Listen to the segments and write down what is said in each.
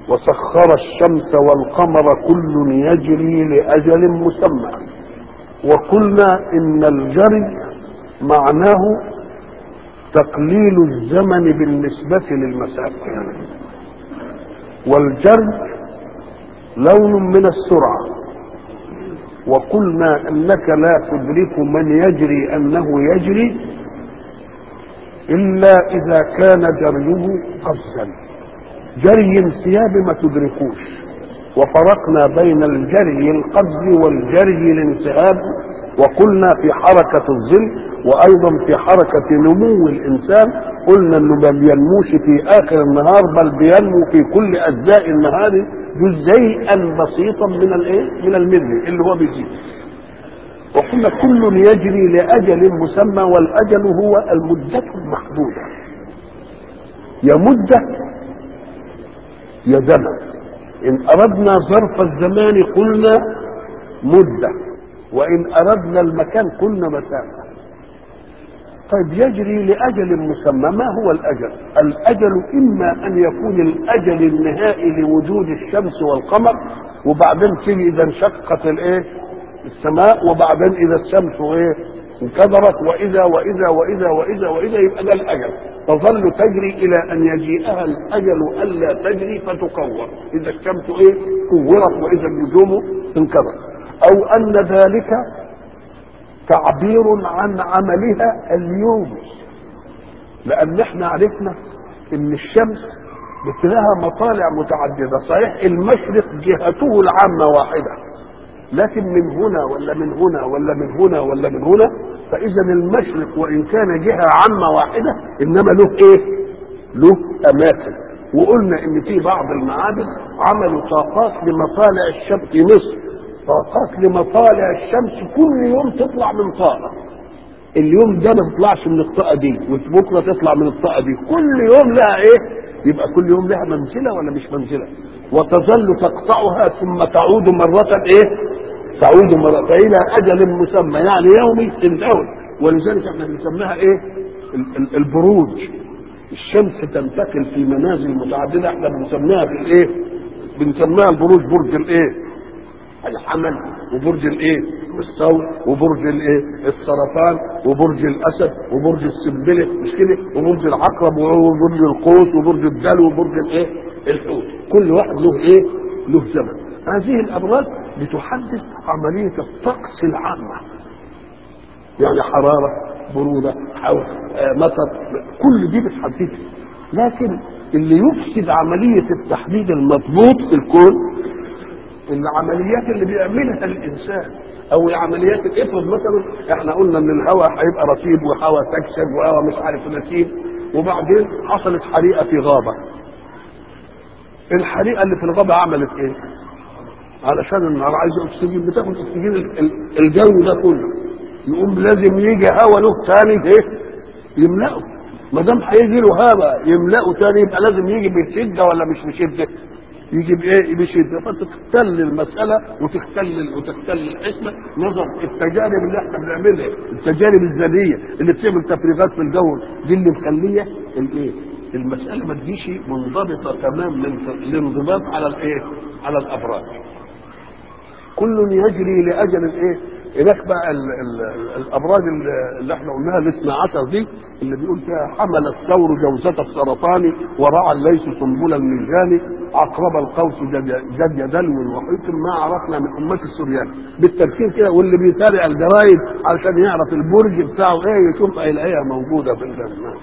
وسخر الشمس والقمر كل يجري لأجل مسمى وقلنا إن الجري معناه تقليل الزمن بالنسبة للمسافة والجري لون من السرعة وقلنا انك لا تدرك من يجري انه يجري الا اذا كان جريه قفزا جري انسياب ما تدركوش وفرقنا بين الجري القفز والجري الانسحاب وقلنا في حركة الظل وايضا في حركة نمو الانسان قلنا انه ما بينموش في اخر النهار بل بينمو في كل اجزاء النهار جزيئا بسيطا من الايه؟ من المذي اللي هو بيزيد. وقلنا كل يجري لاجل مسمى والاجل هو المدة المحدودة. يا مدة يا زمن. ان اردنا ظرف الزمان قلنا مدة وان اردنا المكان قلنا مسافة. طيب يجري لأجل مسمى ما هو الأجل الأجل إما أن يكون الأجل النهائي لوجود الشمس والقمر وبعدين تيجي إذا انشقت الإيه السماء وبعدين إذا الشمس إيه انكدرت وإذا وإذا وإذا وإذا وإذا يبقى ده الأجل تظل تجري إلى أن يجيئها الأجل ألا تجري فتكور إذا الشمس إيه كورت وإذا النجوم انكدرت أو أن ذلك تعبير عن عملها اليوم لان احنا عرفنا ان الشمس لها مطالع متعدده صحيح المشرق جهته العامه واحده لكن من هنا ولا من هنا ولا من هنا ولا من هنا فاذا المشرق وان كان جهه عامه واحده انما له ايه له اماكن وقلنا ان في بعض المعابد عملوا طاقات لمطالع الشمس في مصر طاقات لمطالع الشمس كل يوم تطلع من طاقه اليوم ده ما تطلعش من الطاقه دي وبكره تطلع من الطاقه دي كل يوم لها ايه يبقى كل يوم لها منزله ولا مش منزله وتظل تقطعها ثم تعود مره ايه تعود مرة إلى أجل مسمى يعني يومي تنتهي ولذلك احنا بنسميها ايه البروج الشمس تنتقل في منازل متعددة احنا بنسميها في الايه بنسميها البروج برج الايه الحمل وبرج الايه الثور وبرج الايه السرطان وبرج الاسد وبرج السنبله مش كده وبرج العقرب وبرج القوس وبرج الدلو وبرج الايه الحوت كل واحد له ايه له زمن هذه الابراج بتحدد عمليه الطقس العامه يعني حراره بروده او مطر كل دي بتحددها لكن اللي يفسد عمليه التحديد المضبوط في الكون العمليات اللي بيعملها الانسان او العمليات افرض مثلا احنا قلنا ان الهواء هيبقى رطيب وهواء سكسك وهواء مش عارف نسيم وبعدين حصلت حريقه في غابه الحريقه اللي في الغابه عملت ايه؟ علشان النار عايزه اكسجين بتاخد اكسجين الجو ده كله يقوم لازم يجي هواء له تاني ايه؟ يملأه ما دام هيجي له هواء يملأه تاني يبقى لازم يجي بشده ولا مش بشده؟ يجي بايه بشده فتختل المساله وتختل وتختل الحكمه نظر التجارب اللي احنا بنعملها التجارب الذريه اللي بتعمل تفريغات في الجو دي اللي مخليه الايه المساله ما تجيش منضبطه تمام الانضباط على الايه على الابراج كل يجري لاجل الايه هناك بقى ال ال الابراج اللي احنا قلناها الاثنى عشر دي اللي بيقول فيها حمل الثور جوزة السرطان ورعى الليث سنبل الميزان عقرب القوس جد دلو وحيط ما عرفنا من امه السريان بالتركيب كده واللي بيتابع الجرايد علشان يعرف البرج بتاعه ايه يشوف هيلاقيها موجوده في الجنه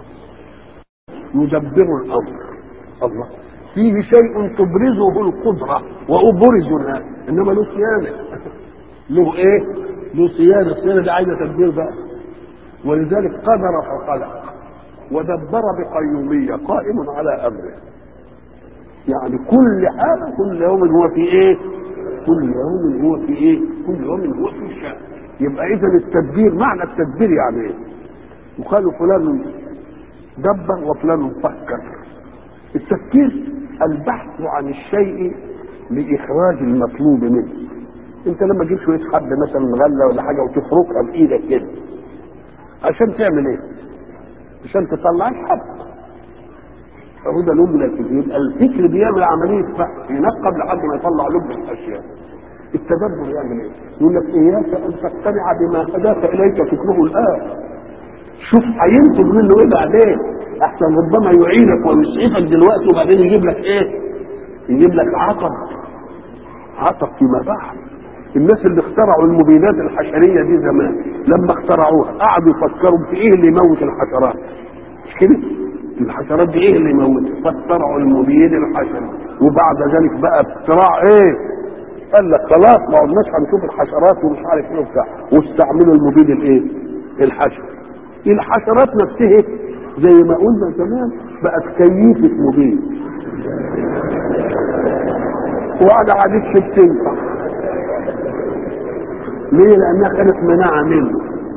يدبر الامر الله فيه شيء تبرزه القدره وابرزنا انما له صيانه له ايه؟ له صيانه الصيانه دي عايزه تدبير بقى ولذلك قدر فخلق ودبر بقيوميه قائم على امره يعني كل حاجه كل يوم هو في ايه؟ كل يوم هو في ايه؟ كل يوم هو في شأن يبقى اذا التدبير معنى التدبير يعني ايه؟ يقال فلان دبر وفلان فكر التفكير البحث عن الشيء لاخراج المطلوب منه انت لما تجيب شويه حب مثلا غله ولا حاجه وتفركها بايدك كده عشان تعمل ايه؟ عشان تطلع الحب فهو ده لب الفكر يبقى الفكر بيعمل عمليه فحص ينقب لحد ما يطلع لب الاشياء التدبر يعمل ايه؟ يقول لك اياك ان تقتنع بما هداك اليك فكره الان شوف هينتج منه ايه بعدين احسن ربما يعينك ويسعفك دلوقتي وبعدين يجيب لك ايه؟ يجيب لك عطب عطب فيما بعد الناس اللي اخترعوا المبيدات الحشريه دي زمان لما اخترعوها قعدوا يفكروا في ايه اللي يموت الحشرات مش كده؟ الحشرات دي ايه اللي يموتها؟ فاخترعوا المبيد الحشري وبعد ذلك بقى اختراع ايه؟ قال لك خلاص ما عدناش هنشوف الحشرات ومش عارف ايه وبتاع واستعملوا المبيد الايه؟ الحشري الحشرات نفسها زي ما قلنا زمان بقت كيفة مبيد وعلى عادتش بتنفع ليه؟ لأنها كانت مناعة منه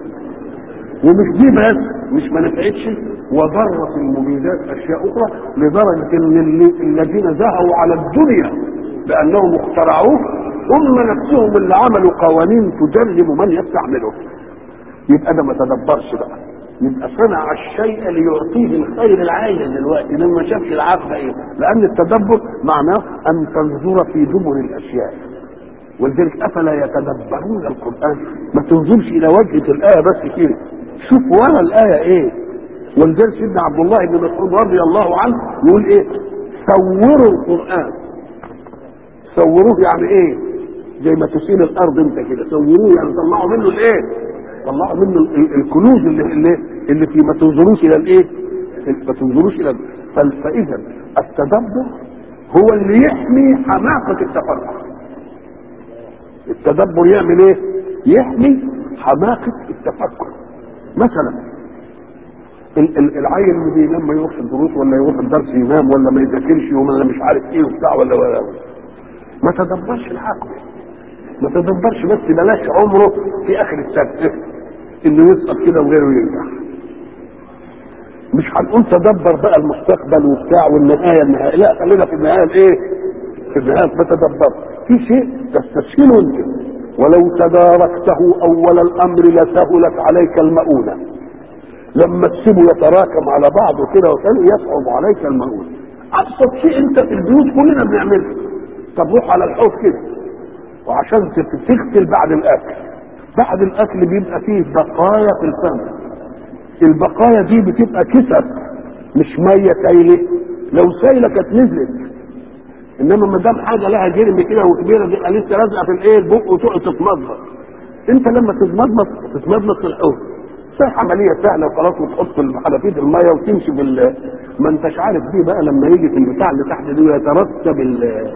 ومش دي بس مش ما نفعتش وضرت المبيدات اشياء اخرى لدرجه ان اللي- الذين زهوا على الدنيا بانهم اخترعوه هم نفسهم اللي عملوا قوانين تجرم من يستعمله يبقى ده ما تدبرش بقى يبقى صنع الشيء ليعطيه الخير العاجل دلوقتي لما ما شافش العاقبه ايه لان التدبر معناه ان تنظر في دبر الاشياء ولذلك افلا يتدبرون القران ما تنظرش الى وجهه الايه بس كده شوف ورا الايه ايه ولذلك سيدنا عبد الله بن مسعود رضي الله عنه يقول ايه صوروا القران صوروه يعني ايه زي ما تسيل الارض انت كده صوروه يعني طلعوا منه الايه طلعوا منه ال- ال- الكنوز اللي اللي, اللي في ما تنظروش الى الايه ما تنظروش الى فال- فاذا التدبر هو اللي يحمي حماقه التفكر التدبر يعمل ايه يحمي حماقه التفكر مثلا ال- ال- العيل اللي بينام ما يروحش الدروس ولا يروح الدرس ينام ولا ما يذاكرش ولا مش عارف ايه وبتاع ولا ولا ما تدبرش العقل ما تدبرش بس بلاش عمره في اخر السنه انه يسقط كده وغيره ينجح مش هنقول تدبر بقى المستقبل وبتاع والنهايه النهايه لا خلينا في النهايه الايه؟ في النهايه ما تدبر في شيء تستسهله انت ولو تداركته اول الامر لسهلت عليك المؤونه لما تسيبه يتراكم على بعضه كده وكان يصعب عليك المؤونه ابسط شيء انت في البيوت كلنا بنعمله طب روح على الحوض كده وعشان تت- تغسل بعد الاكل بعد الاكل بيبقى فيه بقايا في الفم البقايا دي بتبقى كسر مش ميه سايله لو سايله كانت نزلت انما ما دام حاجه لها جرم كده وكبيره دي لسه لازقه في الايه البق وتقعد تتمضمض انت لما تتمضمض تتمضمض في الحوض صح عمليه سهله وخلاص وتحط الحنفيه الميه وتمشي بال ما انتش عارف دي بقى لما يجي في البتاع اللي تحت دي ويترتب ال-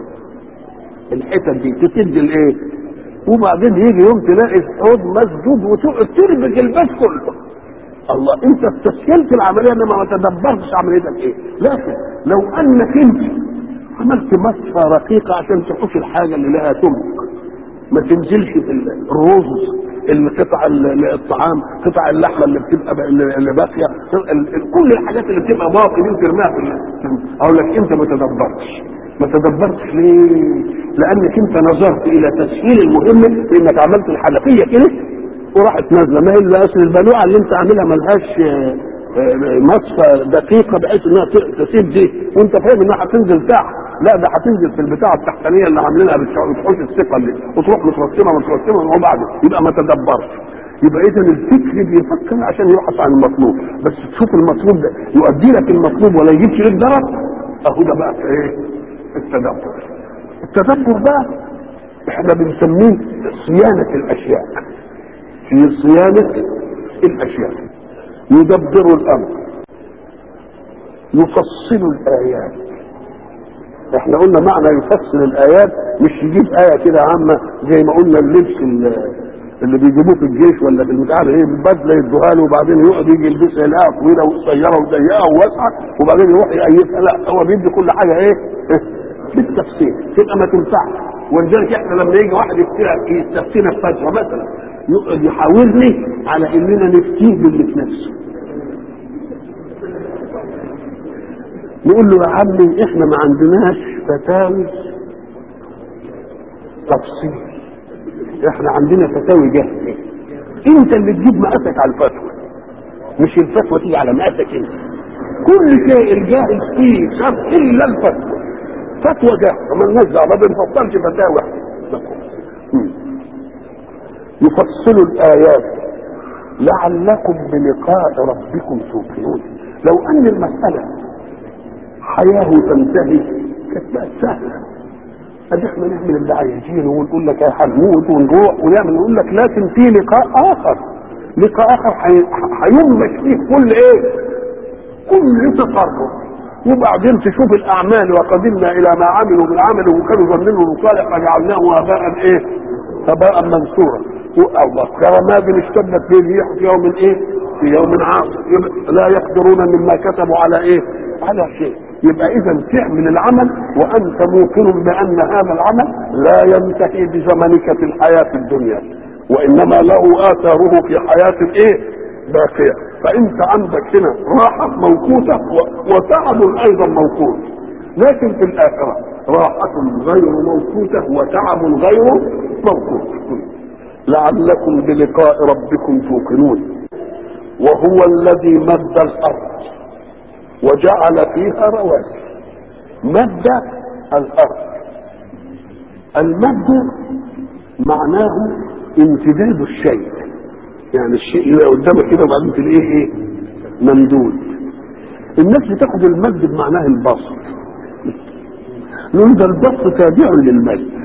الحتت دي تسد الايه وبعدين يجي يوم تلاقي الحوض مسدود وتقعد تربك البيت كله الله انت استسهلت العمليه انما ما تدبرتش عمليتك ايه لكن لو انك انت عملت مصفى رقيقه عشان تحوش الحاجه اللي لها سمك ما تنزلش في الرز القطع ال- الطعام قطع اللحمه اللي بتبقى ب- اللي اللي باقيه ال- ال- كل الحاجات اللي بتبقى باقي دي ترميها في ال- اقول لك انت ما تدبرتش ما تدبرتش ليه؟ لانك انت نظرت الى تسهيل المهمه بانك عملت الحنفيه كده وراحت نازله ما هي الا اصل البلوعه اللي انت عاملها ملهاش آه، آه، مصفى دقيقه بحيث انها ت- تسيب دي وانت فاهم انها هتنزل تحت لا ده هتنزل في البتاعه التحتانيه اللي عاملينها بتش- بتحوش الثقه دي وتروح مترسمه مترسمه وبعد يبقى ما تدبرش يبقى اذا الفكر بيفكر عشان يبحث عن المطلوب بس تشوف المطلوب ده يؤدي لك المطلوب ولا يجيبش لك ضرر اهو ده بقى في ايه؟ التدبر التدبر بقى احنا بنسميه صيانه الاشياء في صيانة الأشياء يدبر الأمر يفصل الآيات احنا قلنا معنى يفصل الآيات مش يجيب آية كده عامة زي ما قلنا اللبس ال- اللي بيجيبوه في الجيش ولا في البتاع ايه بدله يدوها له وبعدين يقعد يجي يلبسها يلاقيها طويله وقصيره وضيقه وواسعه وبعدين يروح يقيدها لا هو بيدي كل حاجه ايه بالتفصيل تبقى ما تنفعش ولذلك احنا لما يجي واحد يفتي- يستفتينا في فتوى مثلا يقعد يحاورني على اننا نفتيه باللي في نفسه نقول له يا عمي احنا ما عندناش فتاوي تفصيل احنا عندنا فتاوي جاهزه انت اللي تجيب مقاسك على الفتوى مش الفتوى تيجي على مقاسك انت كل شيء الجاهز فيه شر الا الفتوى فتوى جاهزه ما لناش دعوه ما بنفصلش فتاوى يفصل الايات لعلكم بلقاء ربكم توقنون لو ان المساله حياه تنتهي كانت بقت سهله ادي احنا نعمل اللي عايزينه ونقول لك هنموت ونروح ونعمل نقول لك لكن في لقاء اخر لقاء اخر هينبش فيه كل ايه كل تصرف وبعدين تشوف الاعمال وقدمنا الى ما عملوا من عمل وكانوا ظنينه صالح فجعلناه هباء ايه هباء منثورا الله كرماد اشتدت به الريح في يوم ايه في يوم عاصف لا يقدرون مما كسبوا على ايه على شيء يبقى اذا تعمل العمل وانت موقن بان هذا العمل لا ينتهي بزمنك في الحياه الدنيا وانما له اثاره في حياه الايه باقيه فانت عندك هنا راحه موقوته وتعب ايضا موقوت لكن في الاخره راحه غير موقوته وتعب غير موقوت لعلكم بلقاء ربكم توقنون وهو الذي مد الارض وجعل فيها رواسي مد الارض المد معناه امتداد الشيء يعني الشيء يبقى قدامك كده وبعدين تلاقيه ايه ممدود الناس بتاخد المد بمعناه البسط نقول ده البسط تابع للمد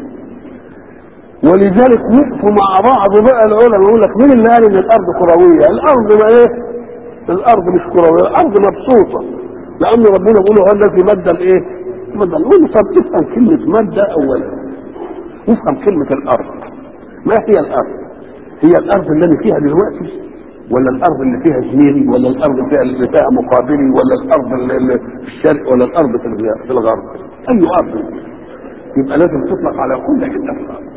ولذلك وقفوا مع بعض بقى العلماء يقول لك مين اللي قال ان الارض كرويه؟ الارض ما ايه؟ الارض مش كرويه، الارض مبسوطه لان ربنا بيقول هو الذي مد الايه؟ مد نقول طب افهم كلمه مد اولا افهم كلمه الارض ما هي الارض؟ هي الارض اللي انا فيها دلوقتي ولا الارض اللي فيها زميلي ولا الارض فيها اللي فيها مقابلي ولا الارض اللي في الشرق ولا الارض في الغرب؟ اي ارض؟ يبقى لازم تطلق على كل حته في الارض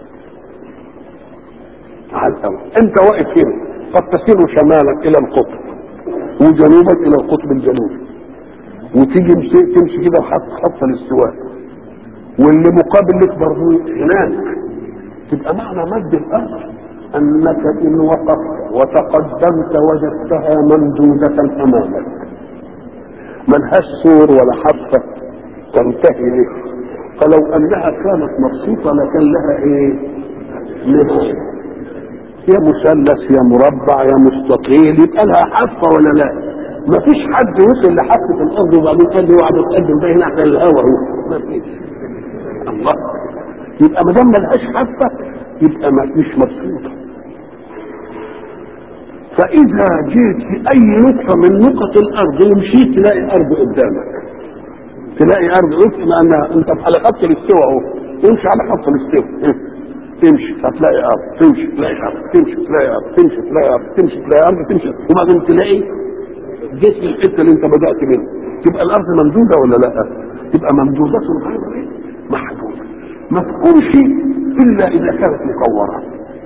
على الأول أنت واقف هنا قد تسير شمالك إلى القطب وجنوبك إلى القطب الجنوبي وتيجي تمشي كده خط خط الاستواء واللي مقابل لك برضه هناك تبقى معنى مد الأرض أنك إن وقفت وتقدمت وجدتها ممدودة أمامك ملهاش سور ولا حافة تنتهي به فلو أنها كانت مبسوطة لكان لها إيه؟ نهاية يا مثلث يا مربع يا مستطيل يبقى لها حافه ولا لا؟ ما فيش حد وصل لحافه الارض وبعدين قال لي اوعى تتقدم ده هنا عشان الهوا اهو ما فيش الله يبقى ما دام ملهاش حافه يبقى ما مش مبسوطه فاذا جيت في اي نقطه من نقط الارض ومشيت تلاقي ارض قدامك تلاقي ارض وفق انها انت على خط الاستواء اهو امشي على خط الاستواء تمشي هتلاقي ارض تمشي تلاقي ارض تمشي تلاقي ارض تمشي تلاقي ارض تمشي تلاقي ارض تمشي وبعدين تلاقي جيت في الحته اللي انت بدات منها تبقى الارض ممدوده ولا لا؟ تبقى ممدوده غير محدوده ما تكونش الا اذا كانت مكوره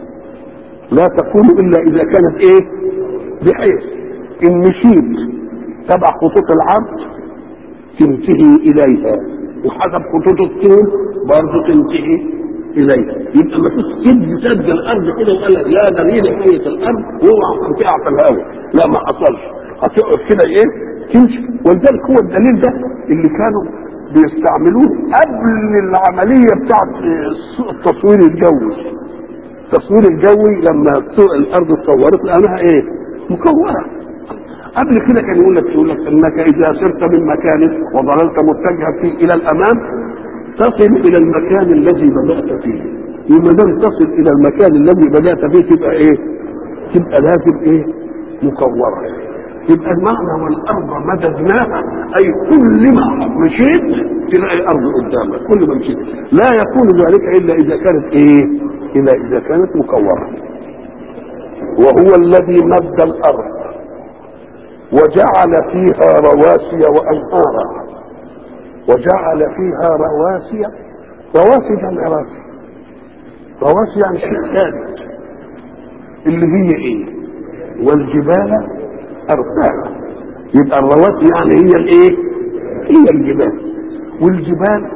لا تكون الا اذا كانت ايه؟ بحيث ان مشيت تبع خطوط العرض تنتهي اليها وحسب خطوط الطول برضه تنتهي اليها يبقى ما فيش سد سد الارض كده وقال لك لا ده دي نهايه الارض واوعى تقع في الهواء لا ما حصلش هتقف كده ايه تمشي ولذلك هو الدليل ده اللي كانوا بيستعملوه قبل العمليه بتاعت التصوير الجوي التصوير الجوي لما الارض اتصورت لانها ايه مكوره قبل كده كان يقول لك يقول لك انك اذا سرت من مكان وظللت متجها فيه الى الامام تصل الى المكان الذي بدات فيه وما دام تصل الى المكان الذي بدات فيه تبقى ايه تبقى لازم ايه مكوره يبقى المعنى والارض مددناها اي كل ما مشيت تلاقي ارض قدامك كل ما مشيت لا يكون ذلك الا اذا كانت ايه الا اذا كانت مكوره وهو الذي مد الارض وجعل فيها رواسي وانهارا وجعل فيها رواسي رواسي جمع راسي رواسي يعني شيء ثابت اللي هي ايه والجبال ارساها يبقى الرواسي يعني هي الايه هي الجبال والجبال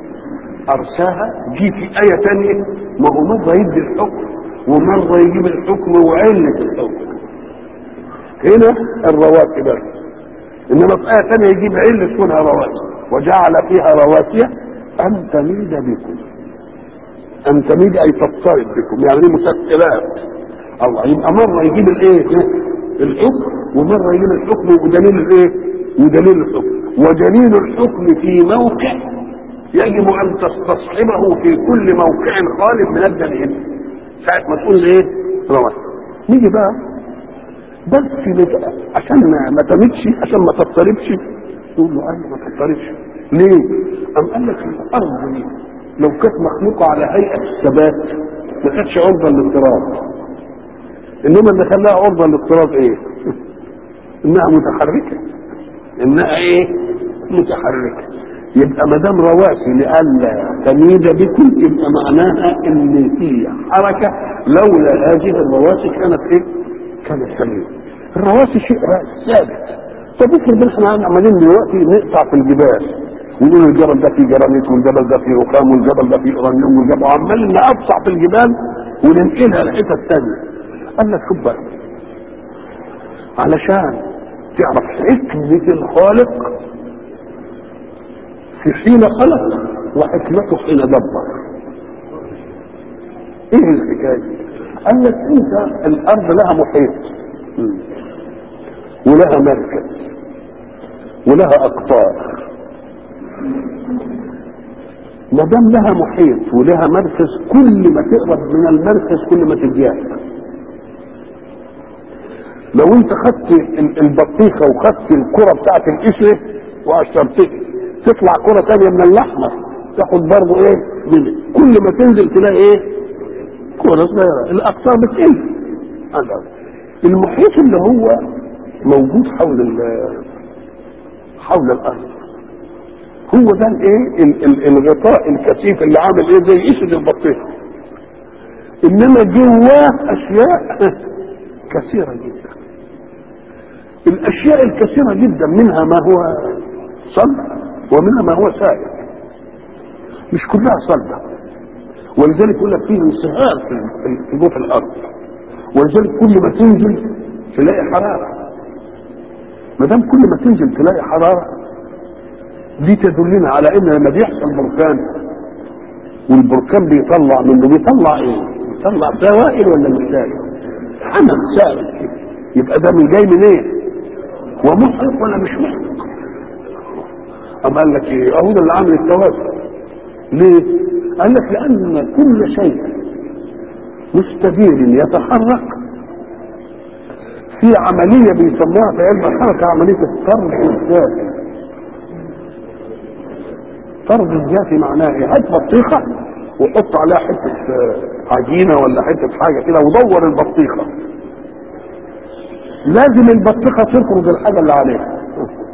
ارساها جي في ايه تانية ما هو مره يدي الحكم ومره يجيب الحكم وعله الحكم هنا الرواسي بس انما في ايه ثانيه يجيب عله كونها رواسي وجعل فيها رواسي ان تميد بكم ان تميد اي تضطرب بكم يعني دي مسكرات الله يبقى مره يجيب الايه الحكم ومره يجيب الحكم ودليل الايه ودليل الحكم ودليل الحكم في موقع يجب ان تستصحبه في كل موقع خال من الدليل ساعه ما تقول ايه رواسي نيجي بقى بس نت- عشان ما ما تمتش عشان ما تضطربش تقول له ايوه ما تضطربش ليه؟ أم قال لك الارض دي لو كانت مخلوقه على هيئه الثبات ما كانتش عرضه للاضطراب انما اللي خلاها عرضه للاضطراب ايه؟ انها متحركه انها ايه؟ متحركه يبقى ما دام رواسي لئلا تميد بكم يبقى معناها ان في حركه لولا هذه الرواسي كانت ايه؟ كانت تميد الرواسي شيء ثابت طب افرض احنا عمالين دلوقتي نقطع في الجبال ونقول الجبل ده فيه جرانيت والجبل ده فيه رخام والجبل ده فيه اورانيوم والجبل وعمال نقطع في الجبال وننقلها لحتت ثانيه قال لك شوف بقى علشان تعرف حكمة الخالق في حين خلق وحكمته حين دبر ايه الحكايه قال لك انت الارض لها محيط ولها مركز ولها اقطار ما دام لها محيط ولها مركز كل ما تقرب من المركز كل ما تضيق لو انت خدت ال- البطيخه وخدت الكره بتاعت القشره وقشرتها تطلع كره ثانيه من الاحمر تاخد برضه ايه من كل ما تنزل تلاقي ايه كره صغيره الاقطار بتقل هذا. المحيط اللي هو موجود حول ال- حول الارض هو ده الايه ال- ال- الغطاء الكثيف اللي عامل ايه زي قشره البطيخه انما جواه اشياء كثيره جدا الاشياء الكثيره جدا منها ما هو صلب ومنها ما هو سائل مش كلها صلبه ولذلك يقول لك فيه انصهار في في- في جوف الارض ولذلك كل ما تنزل تلاقي حراره ما دام كل ما تنزل تلاقي حراره دي تدلنا على ان لما بيحصل بركان والبركان بيطلع منه بيطلع ايه؟ بيطلع سوائل ولا مش سائل؟ حمم سائل كده. يبقى ده من جاي من ايه؟ ومحرق ولا مش محرق؟ أم قال لك ايه؟ اهو ده اللي عامل التوازن ليه؟ قال لك لان كل شيء مستدير يتحرك في عمليه بيسموها في علم الحركه عمليه الطرد الذاتي طرد الذاتي معناه ايه؟ هات بطيخه وحط عليها حته آه، عجينه ولا حته حاجه كده ودور البطيخه لازم البطيخه تفرض الحاجه اللي عليها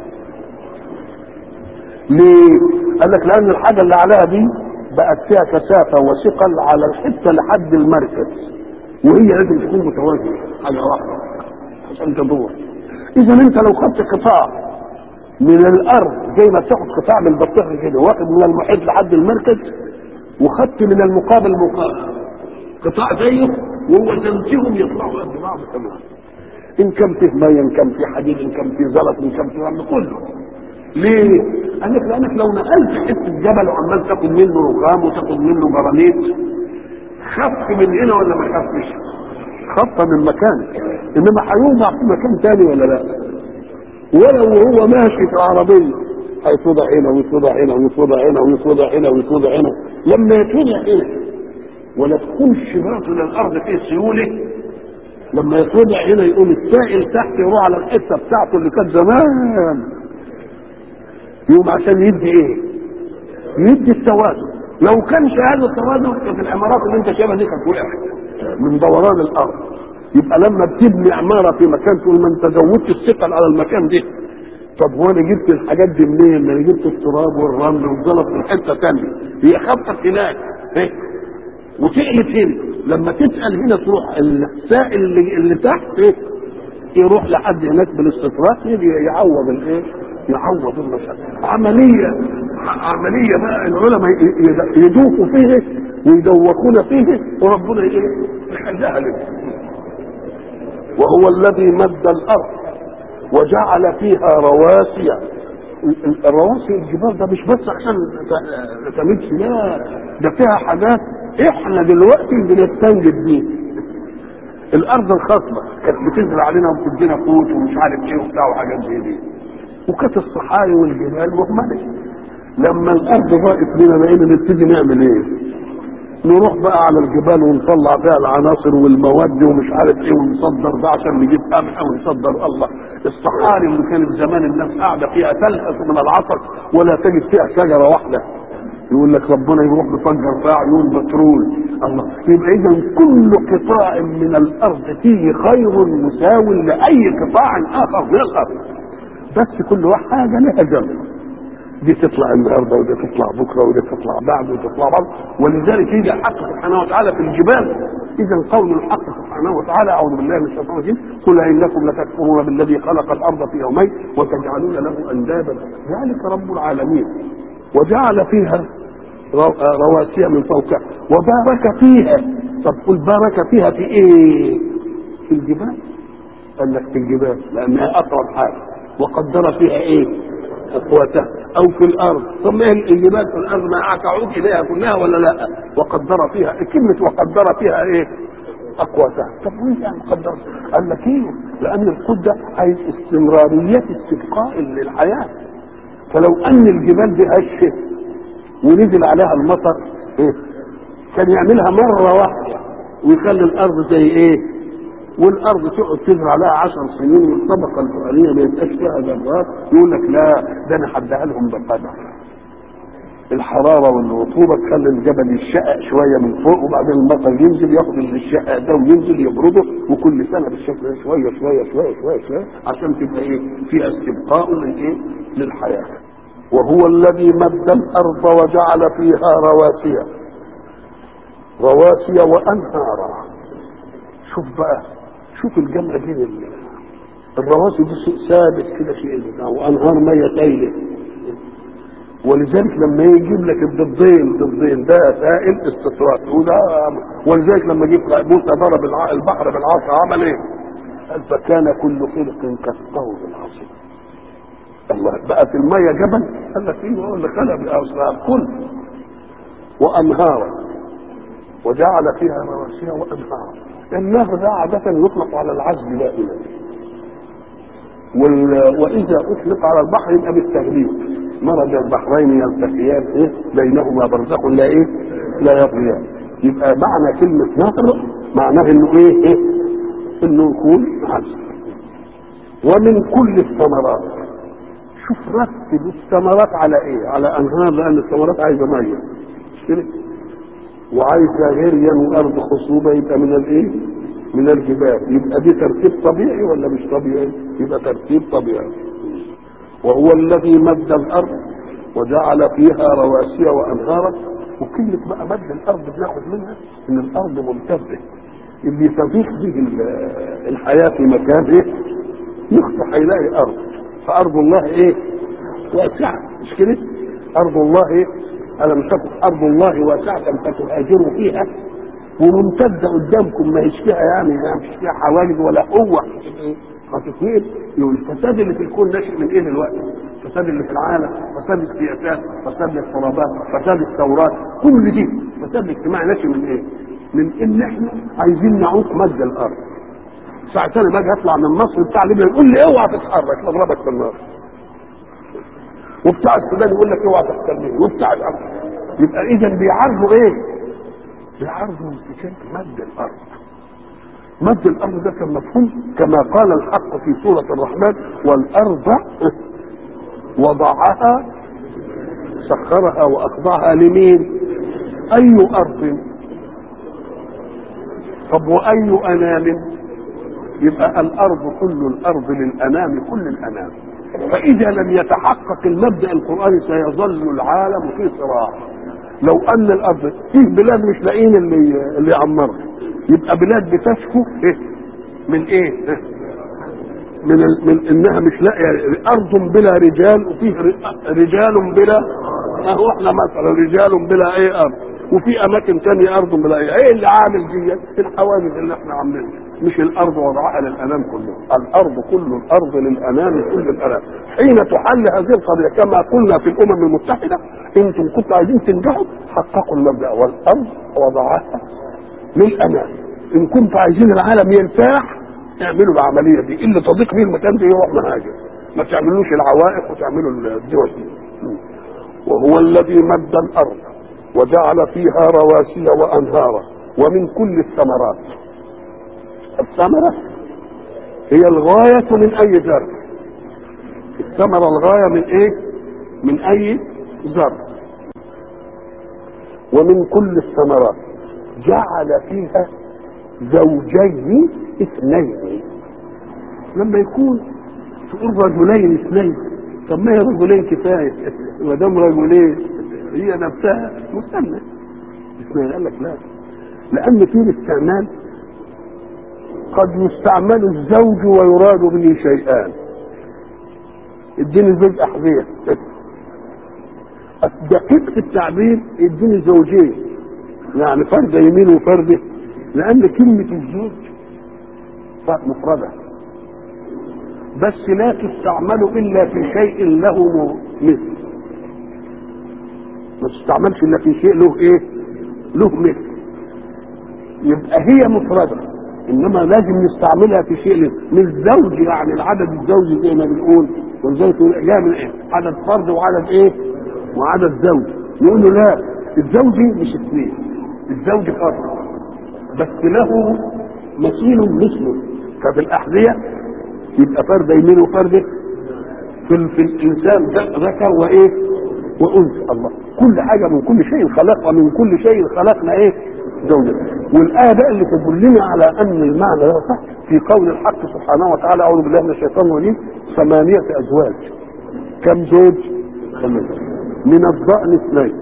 ليه؟ قال لك لان الحاجه اللي عليها دي بقت فيها كثافه وثقل على الحته لحد المركز وهي لازم تكون متوازنه حاجه واحده عشان تدور اذا انت لو خدت قطاع من الارض زي ما تاخد قطاع من البطيخه كده واخد من المحيط لحد المركز وخدت من المقابل مقابل قطاع زيه ووزنتهم يطلعوا قد بعض تمام ان كان فيه ميه ان كان فيه حديد ان كان فيه زلط ان كان فيه رمل كله ليه؟ قال لك لانك لو نقلت حته جبل وعمال تاخد منه رخام وتاخد منه جرانيت خف من هنا ولا ما خفش؟ خف من مكان انما هيوضع في مكان تاني ولا لا؟ ولو وهو ماشي في العربيه هيتوضع هنا ويتوضع هنا ويتوضع هنا ويتوضع هنا ويتوضع هنا لما يتوضع هنا ولا تكونش باطل الارض فيه سيوله لما يتوضع هنا يقوم السائل تحت يروح على الحته بتاعته اللي كانت زمان يقوم عشان يدي ايه؟ يدي التوازن لو كانش هذا التوازن كانت العمارات اللي انت شايفها دي كانت وقعت من دوران الارض يبقى لما بتبني عماره في مكان تقول ما انت زودت الثقل على المكان ده طب هو انا جبت الحاجات دي منين؟ ما انا جبت التراب والرمل والزلط من حته ثانيه هي خبطت هناك إيه؟ وتقلب هنا لما تتقل هنا تروح السائل اللي, اللي تحت إيه؟ يروح لحد هناك بالاستطراق يجي يعوض الايه؟ يعوض المسألة عملية عملية بقى العلماء يدوقوا فيه ويدوقون فيه وربنا ايه؟ يحلها لهم وهو الذي مد الارض وجعل فيها رواسي الرواسي الجبال ده مش بس عشان تمشي لا ده فيها حاجات احنا دلوقتي بنستنجد بيها الارض الخصبه كانت بتنزل علينا وبتدينا قوت ومش عارف ايه وبتاع وحاجات زي دي وكانت الصحاري والجبال مهمله لما الارض ضاقت لنا بقينا نبتدي نعمل ايه؟ نروح بقى على الجبال ونطلع فيها العناصر والمواد ومش عارف ايه ونصدر ده عشان نجيب قمح ونصدر الله الصحاري اللي كانت زمان الناس قاعده فيها تلهث من العصر ولا تجد فيها شجره واحده يقول لك ربنا يروح مفجر فيها عيون بترول الله يبقى اذا كل قطاع من الارض فيه خير مساو لاي قطاع اخر من الارض بس كل واحد حاجه لها جنب دي تطلع النهارده ودي تطلع بكره ودي تطلع بعد ودي تطلع بعد ولذلك يجي الحق سبحانه وتعالى في الجبال اذا قول الحق سبحانه وتعالى اعوذ بالله من الشيطان الرجيم قل انكم لتكفرون بالذي خلق الارض في يومين وتجعلون له اندادا ذلك رب العالمين وجعل فيها رواسي من فوقها وبارك فيها طب قل بارك فيها في ايه؟ في الجبال قال لك في الجبال لانها اقرب حاجه وقدر فيها ايه؟ اقواتها او في الارض ثم الجبال في الارض ما تعود اليها كلها ولا لا وقدر فيها كلمه وقدر فيها ايه اقواتها طب وين يعني قدر قال لك ايه لان القدة عايز استمرارية استبقاء للحياة فلو ان الجبال دي هشه ونزل عليها المطر ايه كان يعملها مرة واحدة ويخلي الارض زي ايه والارض تقعد تزرع لها عشر سنين والطبقه الفوقانيه ما يبقاش فيها ذرات يقول لك لا ده انا هديها لهم بقدر الحراره والرطوبه تخلي الجبل يشقق شويه من فوق وبعدين المطر ينزل ياخد اللي الشقق ده وينزل يبرده وكل سنه بالشكل ده شويه شويه شويه شويه شويه عشان تبقى ايه فيها استبقاء للايه للحياه وهو الذي مد الارض وجعل فيها رواسي رواسي وانهارا شوف بقى شوف الجمع بين الرواسي دي شيء ثابت كده شيء وانهار ميه سايله ولذلك لما يجيب لك الضدين ضدين ده سائل استطراد وده ولذلك لما جيب موسى ضرب البحر بالعصا عمل ايه؟ قال فكان كل خلق كالطود العظيم الله بقت الميه جبل قال لك ايه هو اللي خلق الاصنام كل وانهارا وجعل فيها رواسي وانهارا النهر ده عادة يطلق على العزب دائما وال... وإذا أطلق على البحر يبقى بالتغليب مرج البحرين يلتقيان إيه؟ بينهما برزخ لا إيه؟ لا يبغيان يبقى معنى كلمة نهر معناه إنه إيه؟ إيه؟ إنه يكون عزب ومن كل الثمرات شوف رتب الثمرات على إيه؟ على أنهار لأن الثمرات عايزة مية مش كده؟ وعايزه غريا وارض خصوبه يبقى من الايه؟ من الجبال يبقى دي ترتيب طبيعي ولا مش طبيعي؟ يبقى ترتيب طبيعي وهو الذي مد الارض وجعل فيها رواسي وانهارا وكلمة بقى مد الارض بناخد منها ان الارض ممتده اللي تضيق به الحياه في مكان ايه؟ يفتح هيلاقي ارض فارض الله ايه؟ واسعه مش كده؟ ارض الله ايه؟ ألم تكن أرض الله واسعة فتهاجروا فيها وممتدة قدامكم ما هيش فيها يعني ما فيش فيها حواجز ولا قوة هتتنقل يقول الفساد اللي في الكون ناشئ من ايه دلوقتي؟ الفساد اللي في العالم، فساد السياسات، فساد الاضطرابات، فساد الثورات، كل دي فساد الاجتماعي ناشئ من ايه؟ من ان احنا عايزين نعوق مد الارض. ساعة انا باجي اطلع من مصر بتاع ليبيا يقول لي اوعى تتحرك اضربك بالنار. وبتاع السودان يقول لك اوعى تحتلني وبتاع الارض يبقى اذا بيعارضوا ايه؟ بيعارضوا امتثال مد الارض مد الارض ده كان مفهوم كما قال الحق في سوره الرحمن والارض وضعها سخرها واخضعها لمين؟ اي ارض طب واي انام يبقى الارض كل الارض للانام كل الانام فإذا لم يتحقق المبدأ القرآني سيظل العالم في صراع لو أن الأرض فيه بلاد مش لاقيين اللي اللي يعمرها يبقى بلاد بتشكو إيه؟ من إيه؟ إيه؟ من ال... من إنها مش لاقية أرض بلا رجال وفيه رجال بلا أهو إحنا مثلا رجال بلا إيه أرض وفي أماكن تانية أرض بلا إيه إيه اللي عامل دي الحوادث اللي إحنا عاملينها مش الارض وضعها للانام كله الارض كل الارض للانام كل الانام حين تحل هذه القضيه كما قلنا في الامم المتحده انتم كنتوا عايزين تنجحوا حققوا المبدا والارض وضعها للانام ان كنتوا عايزين العالم يرتاح اعملوا العمليه دي اللي تضيق بيه المكان ده يروح مهاجر ما تعملوش العوائق وتعملوا الدول دي وهو الذي مد الارض وجعل فيها رواسي وانهارا ومن كل الثمرات الثمرة هي الغاية من أي زرع الثمرة الغاية من إيه؟ من أي زرع ومن كل الثمرات جعل فيها زوجين اثنين لما يكون تقول رجلين اثنين طب ما هي رجلين كفايه ما دام رجلين هي نفسها مثنى اثنين قال لك لا لان في الاستعمال قد يستعمل الزوج ويراد به شيئان اديني زوج احذيه دقيق في التعبير اديني زوجين يعني فرد يمين وفرد لان كلمه الزوج مفرده بس لا تستعمل الا في شيء له مثل ما تستعملش الا في شيء له ايه له مثل يبقى هي مفرده انما لازم نستعملها في شيء من الزوج يعني العدد الزوجي زي ما بنقول ولذلك جاء من ايه عدد فرد وعدد ايه وعدد زوج يقول له لا الزوجي مش اثنين الزوج فرد بس له مثيل مثله ففي الاحذيه يبقى فرد يمين وفرد في, في الانسان ذكر وايه وانثى الله كل حاجه من كل شيء خلق ومن كل شيء خلقنا ايه زوجة والآية بقى اللي تدلنا على أن المعنى ده صح في قول الحق سبحانه وتعالى أعوذ بالله من الشيطان الرجيم ثمانية أزواج كم زوج؟ ثمانية من الضأن اثنين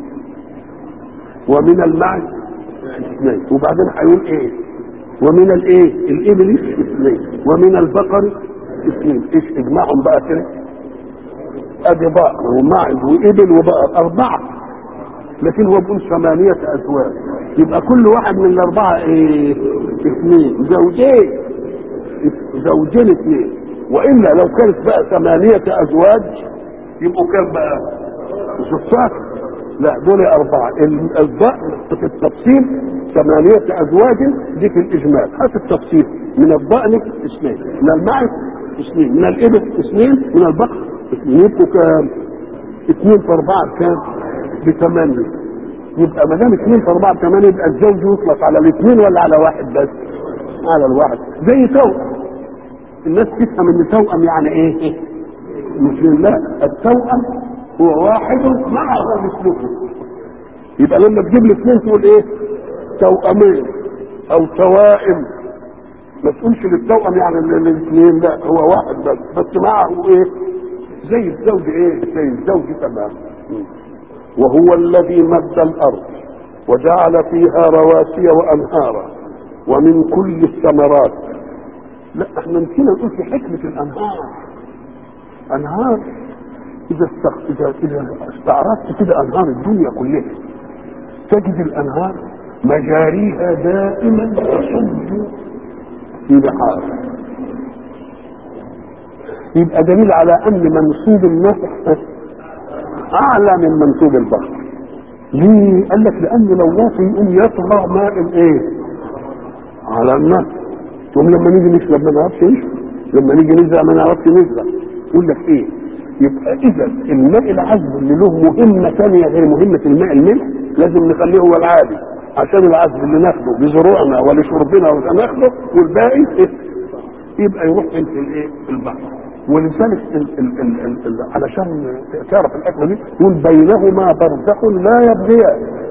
ومن المعز اثنين وبعدين هيقول ايه؟ ومن الايه؟ الإبل اثنين ومن البقر اثنين ايش اجمعهم بقى كده؟ ادي بقر ومعز وإبل وبقر أربعة لكن هو بيقول ثمانية أزواج يبقى كل واحد من الأربعة إيه؟ اثنين زوجين زوجين اثنين وإلا لو كانت بقى ثمانية أزواج يبقوا كام بقى؟ ستة لا دول أربعة الضأن في التفصيل ثمانية أزواج دي في الإجمال هات التفصيل من الضأن اثنين من المعز اثنين من الإبل اثنين من البقر اثنين يبقوا كام؟ اثنين في أربعة كام؟ بثمانية يبقى ما دام اثنين في أربعة بثمانية يبقى الزوج يطلق على الاثنين ولا على واحد بس؟ على الواحد زي توأم الناس تفهم ان توأم يعني ايه؟ مش لا التوأم هو واحد معه مثله يبقى لما تجيب لي اثنين تقول ايه؟ توأمين او توائم ما تقولش للتوأم يعني الاثنين لا هو واحد بس بس معه ايه؟ زي الزوج ايه؟ زي الزوج تمام وهو الذي مد الارض وجعل فيها رواسي وانهارا ومن كل الثمرات لا احنا نسينا نقول في حكمة الانهار انهار اذا استق... اذا اذا استعرضت كده انهار الدنيا كلها تجد الانهار مجاريها دائما تصب في بحار يبقى دليل على ان منسوب النفع اعلى من منسوب البحر ليه؟ قال لك لان لو واطي يقوم يطغى ماء الايه؟ على النهر ثم لما نيجي نشرب ما نعرفش نشرب لما نيجي نزرع ما نعرفش نزرع يقول لك ايه؟ يبقى اذا الماء العذب اللي له مهمه ثانيه غير مهمه الماء الملح لازم نخليه هو العادي عشان العذب اللي ناخده بزروعنا ولشربنا وناخده والباقي إيه؟ يبقى يروح في الايه؟ في البحر ولذلك ال ال ال ال ال علشان تعرف الحكمه دي يقول بينهما برزخ لا يبغيان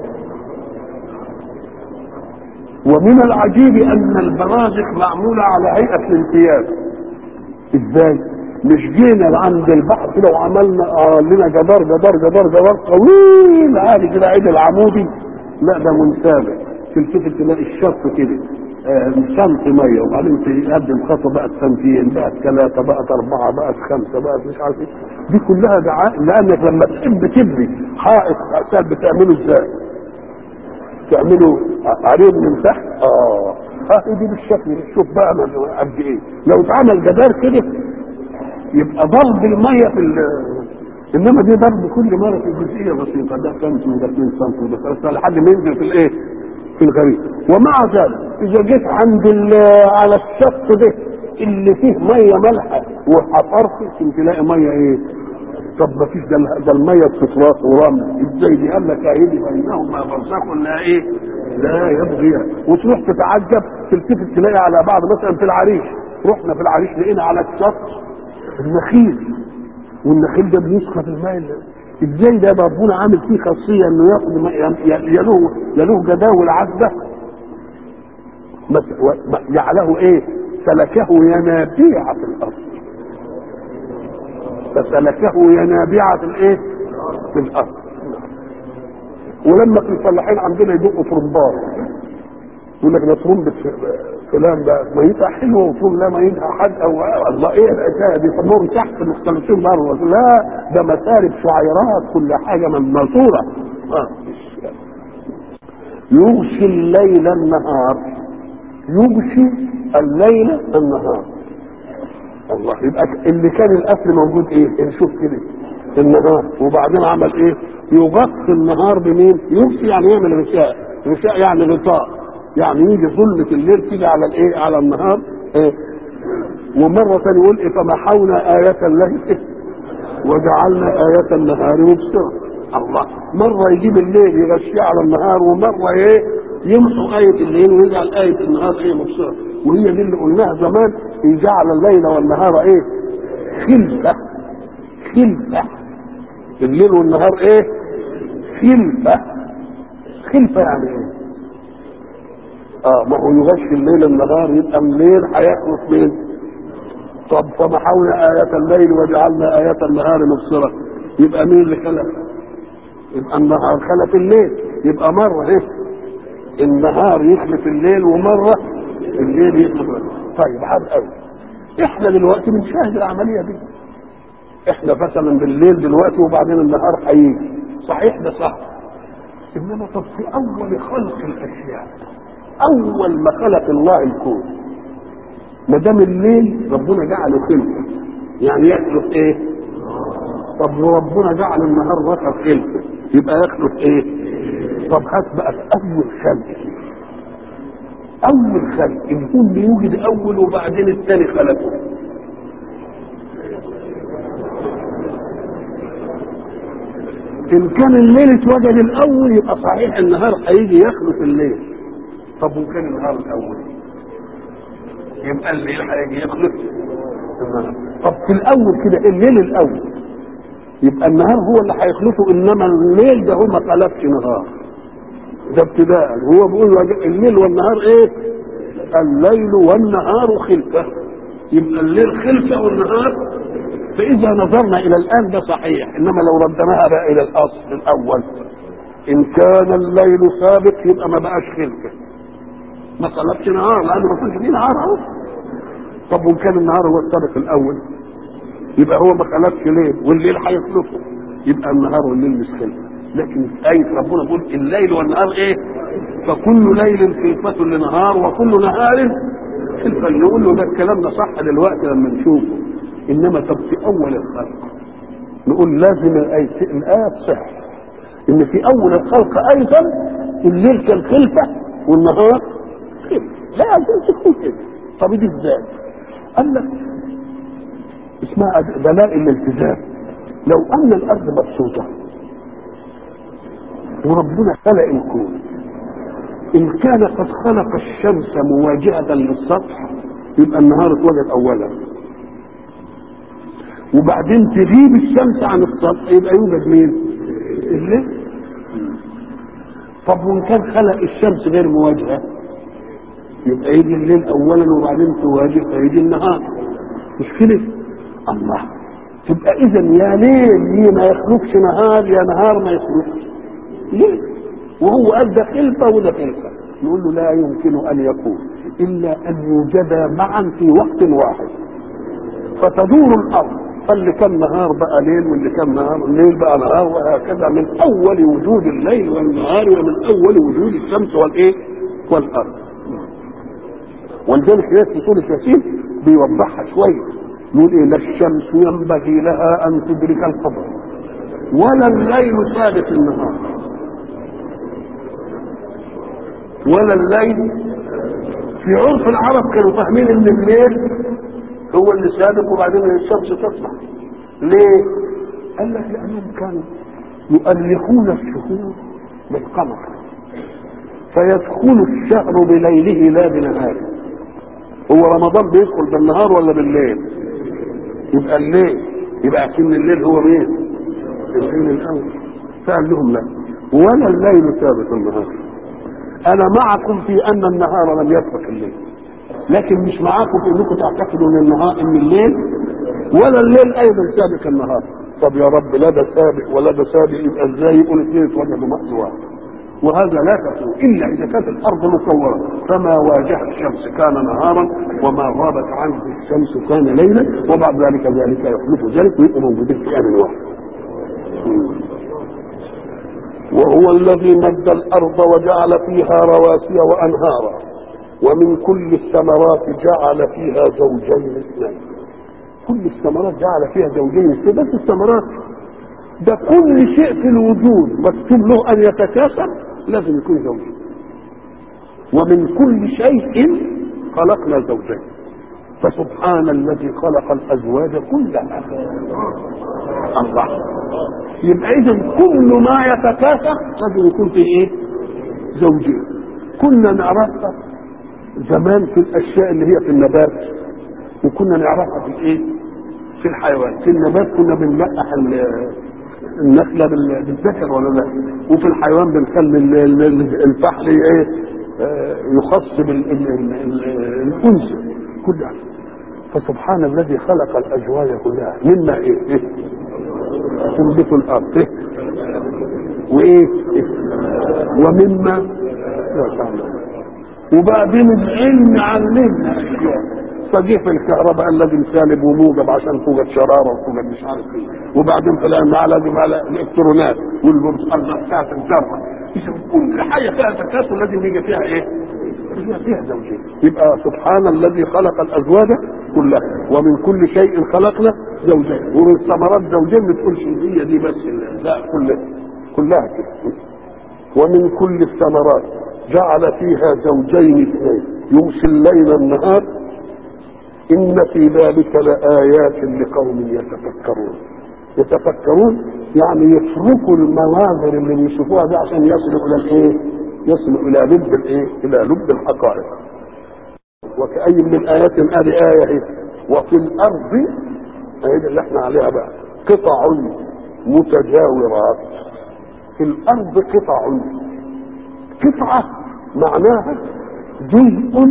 ومن العجيب ان البرازخ معموله على هيئه الامتياز ازاي؟ مش جينا عند البحر كده وعملنا آه لنا جدار جدار جدار جدار طويل عالي كده عيد العمودي لا ده منسابق تلتفت تلاقي الشط كده آه سنت ميه وبعدين تقدم خطوه بقت سنتين بقت ثلاثه بقت اربعه بقت خمسه بقت مش عارف ايه دي كلها دعاء لانك لما تحب تبني حائط عشان بتعمله ازاي؟ تعمله عريض من تحت اه اه دي بالشكل ده شوف بقى ما- قد ايه لو اتعمل جدار كده يبقى ضرب الميه في ال- انما دي ضرب كل مره في جزئيه بسيطه ده سم وده 2 سم وده 3 لحد ما ينزل في الايه؟ في الغريب ومع ذلك اذا جيت عند ال- على الشط ده اللي فيه ميه مالحه وحفرت كنت تلاقي ميه ايه؟ طب ما فيش ده ده الميه بتتراص ورمل ازاي دي قال لك اهي بينهما برزخ لا ايه؟ لا يبغي وتروح تتعجب تلتفت تلاقي على بعض مثلا في العريش رحنا في العريش لقينا على الشط النخيل والنخيل ده بيسقى في الماء اللي- ازاي ده بقى ربنا عامل فيه خاصيه انه ياخد ماء- ي- يلوه يلوه جداول عذبه مس- و- م- جعله ايه؟ سلكه ينابيع في الارض فسلكه ينابيع في الايه؟ في الارض ولما في الفلاحين عندنا يدقوا طرمبات يقول لك ده طرمبة فلان ده ميتها حلوه وطول لا ميتها حد او الله ايه الحكايه دي طب تحت مختلفين بره لا ده مسارب شعيرات كل حاجه من ماسوره آه. يغشي الليل النهار يغشي الليل النهار الله يبقى اللي كان الاصل موجود ايه نشوف كده النهار وبعدين عمل ايه يغطي النهار بمين يغشي يعني يعمل غشاء غشاء يعني غطاء يعني يجي ظلمة الليل تيجي على الايه على النهار إيه؟ ومرة ثانية يقول إيه فمحونا آية الليل إيه؟ وجعلنا آية النهار مبصرة الله مرة يجيب الليل يغشيه على النهار ومرة ايه يمحو آية الليل ويجعل آية النهار ايه مبصرة وهي دي اللي قلناها زمان إن جعل الليل والنهار ايه خلفة خلفة الليل والنهار ايه خلفة خلفة يعني ايه اه ما هو يغشي الليل النهار يبقى الليل هيخلص مين طب فمحونا آية الليل وجعلنا آية النهار مبصرة يبقى مين اللي خلق يبقى النهار خلق الليل يبقى مرة ايه النهار يخلف الليل ومرة الليل يخلف طيب عاد قوي احنا دلوقتي بنشاهد العملية دي احنا مثلا بالليل دلوقتي وبعدين النهار هيجي صحيح ده صح انما طب في اول خلق الاشياء اول ما خلق الله الكون ما دام الليل ربنا جعله خلقه يعني يخلق ايه طب وربنا جعل النهار ذكر خلقه يبقى يخلق ايه طب هات بقى في اول خلق اول خلق الكون بيوجد اول وبعدين الثاني خلقه ان كان الليل اتوجد الاول يبقى صحيح النهار هيجي يخلق الليل طب وكان النهار الاول يبقى الليل هيجي يخلق النهار طب في الاول كده الليل الاول يبقى النهار هو اللي هيخلقه انما الليل ده هو ما خلقش نهار ده ابتداء هو بيقول الليل والنهار ايه الليل والنهار خلفه يبقى الليل خلفه والنهار فاذا نظرنا الى الان ده صحيح انما لو ردناها بقى الى الاصل الاول ان كان الليل سابق يبقى ما بقاش خلفه ما طلبش نهار لانه ما كانش فيه نهار اهو طب وان كان النهار هو السابق الاول يبقى هو ما خلقش ليل والليل هيخلفه يبقى النهار والليل مش خلفه لكن آية ربنا بيقول الليل والنهار ايه؟ فكل ليل خلفة لنهار وكل نهار خلفة نقول له ده الكلام ده صح دلوقتي لما نشوفه انما طب في اول الخلق نقول لازم الآية الآية تصح ان في اول الخلق ايضا الليل كان خلفة والنهار خلفة لا يمكن تكون كده طب دي ازاي؟ قال لك اسمها دلائل الالتزام لو ان الارض مبسوطه وربنا خلق الكون ان كان قد خلق الشمس مواجهه للسطح يبقى النهار اتوجد اولا وبعدين تغيب الشمس عن السطح يبقى يوجد مين الليل طب وان كان خلق الشمس غير مواجهه يبقى يجي الليل اولا وبعدين تواجه فيجي النهار مش كده الله تبقى اذا يا ليل ما يخلقش نهار يا نهار ما يخلقش ليه وهو قال ده خلفه وده خلفه نقول له لا يمكن ان يكون الا ان يوجدا معا في وقت واحد فتدور الارض فاللي كان نهار بقى ليل واللي كان نهار الليل بقى نهار وهكذا من اول وجود الليل والنهار ومن اول وجود الشمس والايه والارض ولذلك هناك في سوره ياسين بيوضحها شويه يقول ايه لا الشمس ينبغي لها ان تدرك القمر ولا الليل سابق النهار ولا الليل في عرف العرب كانوا فاهمين ان الليل هو اللي سابق وبعدين الشمس تطلع ليه؟ قال لك لانهم كانوا يؤرخون الشهور بالقمر فيدخل الشهر بليله لا بنهاره هو رمضان بيدخل بالنهار ولا بالليل يبقى الليل يبقى عشان الليل هو مين الليل الاول فقال لهم لا ولا الليل سابق النهار انا معكم في ان النهار لم يسبق الليل لكن مش معاكم في انكم تعتقدوا ان النهار ان الليل ولا الليل ايضا سابق النهار طب يا رب لا ده سابق ولا ده سابق يبقى ازاي يقول اثنين اتوجدوا مأس واحد وهذا لا تكون الا اذا كانت الارض مصوره فما واجه الشمس كان نهارا وما غابت عنه الشمس كان ليلا وبعد ذلك ذلك يحدث ذلك ويبقوا موجودين في ان واحد وهو الذي مد الارض وجعل فيها رواسي وانهارا ومن كل الثمرات جعل فيها زوجين اثنين كل الثمرات جعل فيها زوجين اثنين بس الثمرات ده كل شيء في الوجود مكتوب له ان يتكاثر لازم يكون زوجين ومن كل شيء خلقنا زوجين فسبحان الذي خلق الازواج كلها الله يبقى اذا كل ما يتكاثر لازم يكون في ايه زوجين كنا نعرفها زمان في الاشياء اللي هي في النبات وكنا نعرفها في الايه في الحيوان في النبات كنا بنلقح النخله بالذكر ولا لا وفي الحيوان بنخلي الفحل ايه يخص بالانثى كلها فسبحان الذي خلق الازواج كلها مما ايه, إيه؟ تنبت الارض إيه؟ وايه إيه؟ ومما وبعدين العلم علمنا اشياء فجه في الكهرباء لازم سالب وموجب عشان توجد شراره وتوجد مش عارف ايه وبعدين في الانواع لازم على الالكترونات والارض بتاعت الذره كل حاجه فيها تكاثر لازم يجي فيها ايه؟ يجي فيها زوجين يبقى سبحان الذي خلق الازواج كلها ومن كل شيء خلقنا زوجين ومن الثمرات زوجين ما تقولش هي دي بس لا كلها كلها كده ومن كل الثمرات جعل فيها زوجين اثنين يغشي الليل النهار إن في ذلك لآيات لقوم يتفكرون يتفكرون يعني يتركوا المناظر اللي بيشوفوها دي عشان يصلوا إلى الإيه؟ يصلوا إلى لب الإيه؟ إلى لب الحقائق وكأي من آيات هذه آية إيه؟ وفي الأرض هذه اللي احنا عليها بقى قطع متجاورات في الأرض قطع قطعة معناها جزء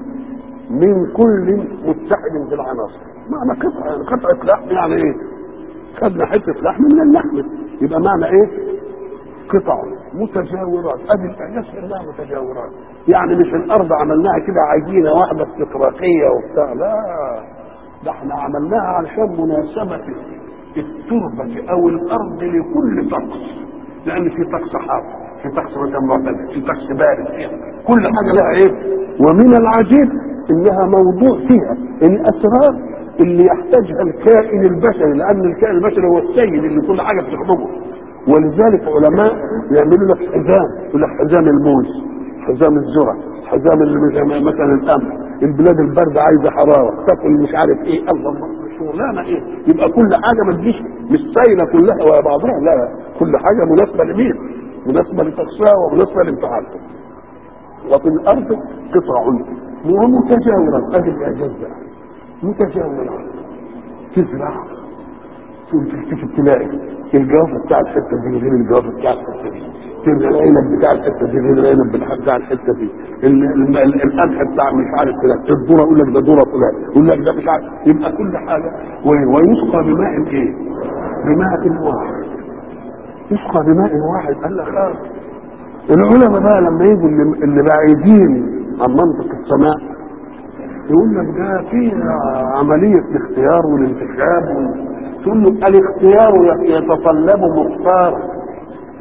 من كل متحد في العناصر معنى قطعة يعني قطعة لحم يعني ايه خدنا حتة لحم من اللحم يبقى معنى ايه قطع متجاورات ادي الاعجاز انها متجاورات يعني مش الارض عملناها كده عجينة واحدة استطراقية وبتاع لا ده احنا عملناها علشان مناسبة التربة او الارض لكل طقس لان في طقس حار في طقس مثلا معتدل في طقس بارد فيها كل حاجة لها ايه ومن العجيب انها موضوع فيها الاسرار اللي يحتاجها الكائن البشري لان الكائن البشري هو السيد اللي كل حاجه بتخدمه ولذلك علماء يعملوا لك حزام يقول لك حزام الموز حزام الذره حزام اللي مثلا القمح البلاد البرد عايزه حراره تاكل مش عارف ايه الله شغلانه ايه يبقى كل حاجه ما تجيش مش سايله كلها ويا بعضها لا كل حاجه مناسبه لمين؟ مناسبه لطقسها ومناسبه لامتحانها وفي الارض قطع ومتجاورة ادي الاعجاز بقى متجاورة تزرع ثم تلتفت تلاقي الجوافة بتاع الحتة دي غير الجوافة بتاع الحتة دي ترجع العنب بتاع الحتة دي غير العنب بتاع الحتة دي القمح بتاع مش عارف فلان الذرة يقول لك ده ذرة فلان يقول لك ده مش عارف يبقى كل حاجة ويسقى بماء ايه؟ بماء واحد يسقى بماء واحد قال لك اه العلماء بقى لما يجوا اللي بعيدين عن منطق السماء يقول لك ده في عملية الاختيار والانتخاب تقول له الاختيار يتطلب مختار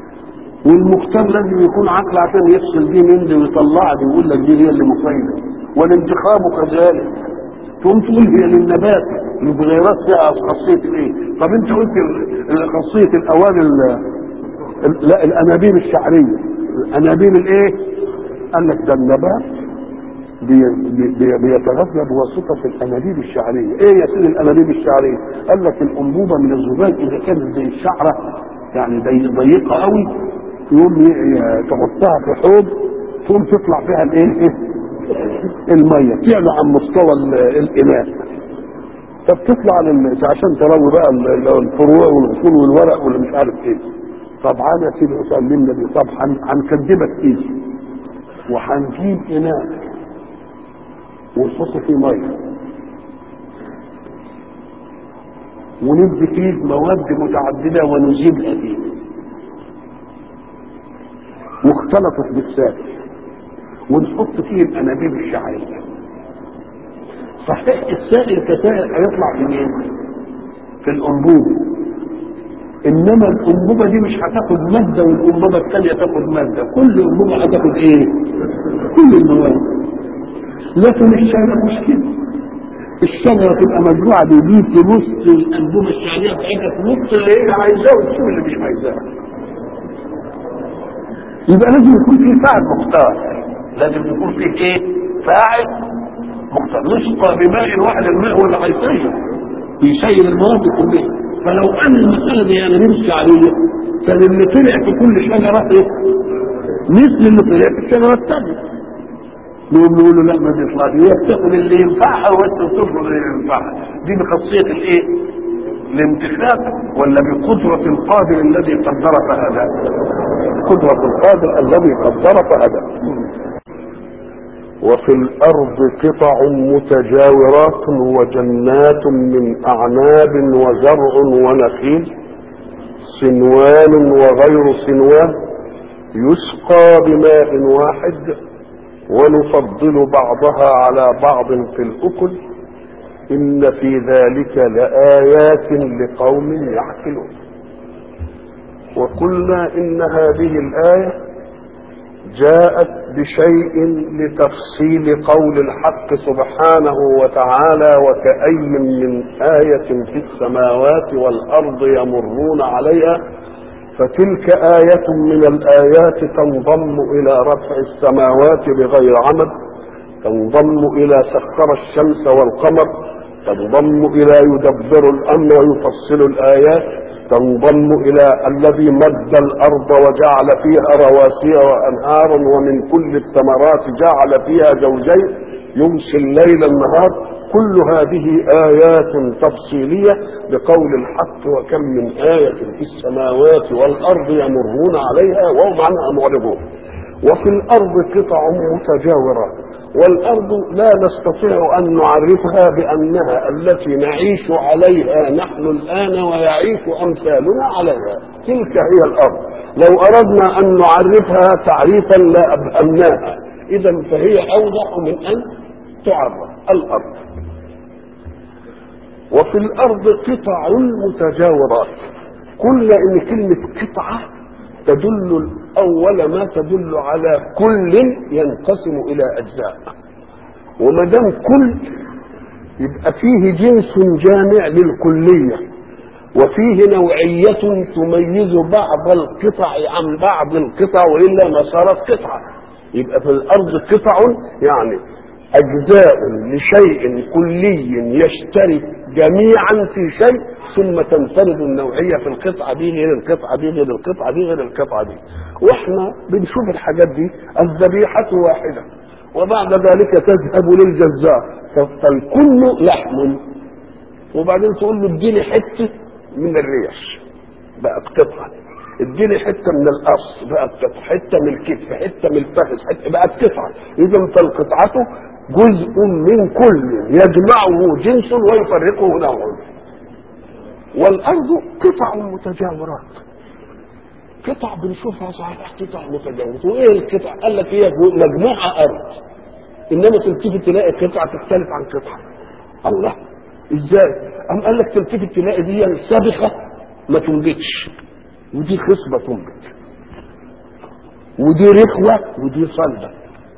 والمختار لازم يكون عقل عشان يفصل دي من دي ويطلع دي ويقول لك دي هي اللي مفيدة والانتخاب كذلك تقوم تقول هي للنبات البغيرات فيها خاصيه ايه؟ طب انت قلت ال- ال- خاصيه الاوان ال- ال- لا الانابيب الشعريه الانابيب الايه؟ قال لك ده النبات بي- بي- بي- بيتغذى بواسطه الانابيب الشعريه، ايه يا سيدي الانابيب الشعريه؟ قال لك الانبوبه من الذباب اذا كانت زي الشعره يعني ضي- ضيقه قوي يقوم ي- ي- تحطها في حوض تقوم تطلع فيها الايه؟ إيه؟ الميه تعلى عن مستوى ال- الاناء فبتطلع لل- عشان تروي بقى ال- ال- الفروع والاصول والورق واللي مش عارف ايه طبعا يا سيدي اسلمنا دي طب هن- هنكدبك كيس وهنجيب اناء ونحط فيه ميه وندي فيه مواد متعدده ونذيبها فيه واختلطت بالسائل ونحط فيه الانابيب الشعريه صحيح السائل كسائل هيطلع منين؟ في الانبوبه انما الانبوبه دي مش هتاخد ماده والانبوبه الثانيه تاخد ماده كل انبوبه هتاخد ايه؟ كل المواد لكن الشجره مش كده الشجره تبقى مجموعه بيجيب في نص الانبوبه الشعريه بتاعتها في نص اللي هي عايزاه وتسيب اللي مش عايزاه يبقى لازم يكون في فاعل مختار لازم يكون في ايه؟ فاعل مختار يسقى بماء واحد الماء هو اللي هيسيل بيسيل المواد كلها فلو ان المساله دي انا نمشي عليه كان اللي طلع في كل شجره ايه؟ مثل اللي طلع في الشجره الثانيه نقول نقول له لا ما بيطلعش هي بتاخد اللي ينفعها وانت ترفض اللي ينفعها دي بخاصيه الايه؟ الانتخاب ولا بقدرة القادر الذي قدر فهدى قدرة القادر الذي قدر فهدى وفي الأرض قطع متجاورات وجنات من أعناب وزرع ونخيل صنوان وغير صنوان يسقى بماء واحد ونفضل بعضها على بعض في الأكل إن في ذلك لآيات لقوم يعقلون وقلنا إن هذه الآية جاءت بشيء لتفصيل قول الحق سبحانه وتعالى وكأي من آية في السماوات والأرض يمرون عليها فتلك آية من الآيات تنضم إلى رفع السماوات بغير عمد تنضم إلى سخر الشمس والقمر تنضم إلى يدبر الأمر ويفصل الآيات تنضم إلى الذي مد الأرض وجعل فيها رواسي وأنهارا ومن كل الثمرات جعل فيها زوجين يمشي الليل النهار كل هذه آيات تفصيلية بقول الحق وكم من آية في السماوات والأرض يمرون عليها وهم عنها معرضون وفي الأرض قطع متجاورات والأرض لا نستطيع أن نعرفها بأنها التي نعيش عليها نحن الآن ويعيش أمثالنا عليها تلك هي الأرض لو أردنا أن نعرفها تعريفا لا أبهمناها إذا فهي أوضح من أن تعرف الأرض وفي الأرض قطع متجاورات قلنا إن كلمة قطعة تدل أول ما تدل على كل ينقسم إلى أجزاء وما دام كل يبقى فيه جنس جامع للكلية وفيه نوعية تميز بعض القطع عن بعض القطع وإلا ما صارت قطعة يبقى في الأرض قطع يعني أجزاء لشيء كلي يشترك جميعا في شيء ثم تنفرد النوعية في القطعة دي غير القطعة دي غير القطعة دي غير القطعة دي واحنا بنشوف الحاجات دي الذبيحة واحدة وبعد ذلك تذهب للجزار فالكل لحم وبعدين تقول له اديني حتة من الريش بقت قطعة اديني حته من القص بقت قطعه حته من الكتف حته من الفخذ حته بقت قطعه اذا فالقطعه جزء من كل يجمعه جنس ويفرقه نوع والارض قطع متجاورات قطع بنشوفها صحيح قطع متجاورات وايه القطع قال لك هي مجموعه ارض انما تلتفت تلاقي قطعه تختلف عن قطعه الله ازاي ام قال لك تلتفت تلاقي دي سابقه ما تنبتش ودي خصبة تنبت ودي رخوة ودي صلبة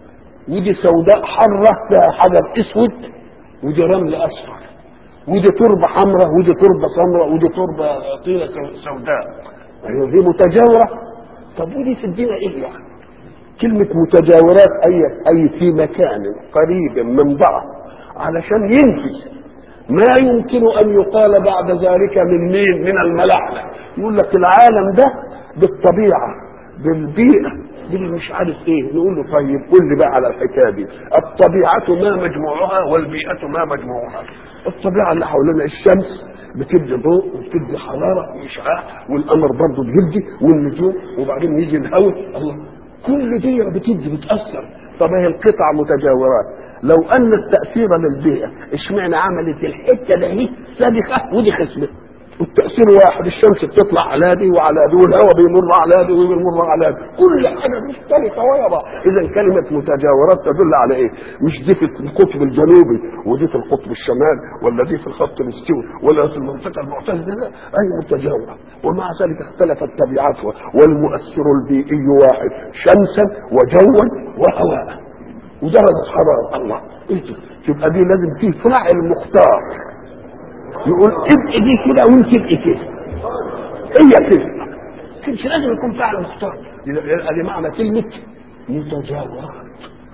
ودي سوداء حرة فيها حجر اسود ودي رمل اصفر ودي تربة حمراء ودي تربة سمراء ودي تربة طينة سوداء أيوة دي متجاورة طب ودي تدينا ايه يعني كلمة متجاورات أي أي في مكان قريب من بعض علشان ينفي ما يمكن أن يقال بعد ذلك من مين؟ من الملاحدة يقول لك العالم ده بالطبيعة بالبيئة بالمش عارف ايه نقول له طيب قول لي بقى على الحكايه دي الطبيعه ما مجموعها والبيئه ما مجموعها الطبيعه اللي حوالينا الشمس بتدي ضوء وبتدي حراره واشعاع والقمر برضه بيدي والنجوم وبعدين يجي الهواء الله كل دي بتدي بتاثر طب هي القطع متجاورات لو ان التاثير للبيئه اشمعنى عملت الحته ده هي سابقه ودي خصبه والتأثير واحد الشمس بتطلع على دي وعلى دي والهواء بيمر على دي وبيمر على دي كل حاجة مختلفة ويا بعض إذا كلمة متجاورات تدل على إيه؟ مش دي في القطب الجنوبي ودي في القطب الشمال ولا دي في الخط الاستوي ولا في المنطقة المعتدلة لا أي متجاورة ومع ذلك اختلفت طبيعتها والمؤثر البيئي واحد شمسا وجوا وهواء ودرجة حرارة الله إيه تبقى دي لازم فيه فاعل مختار يقول ابقي دي كده وانت ابقي كده هي كده مش لازم يكون فعل مختار دي معنى كلمة متجاورات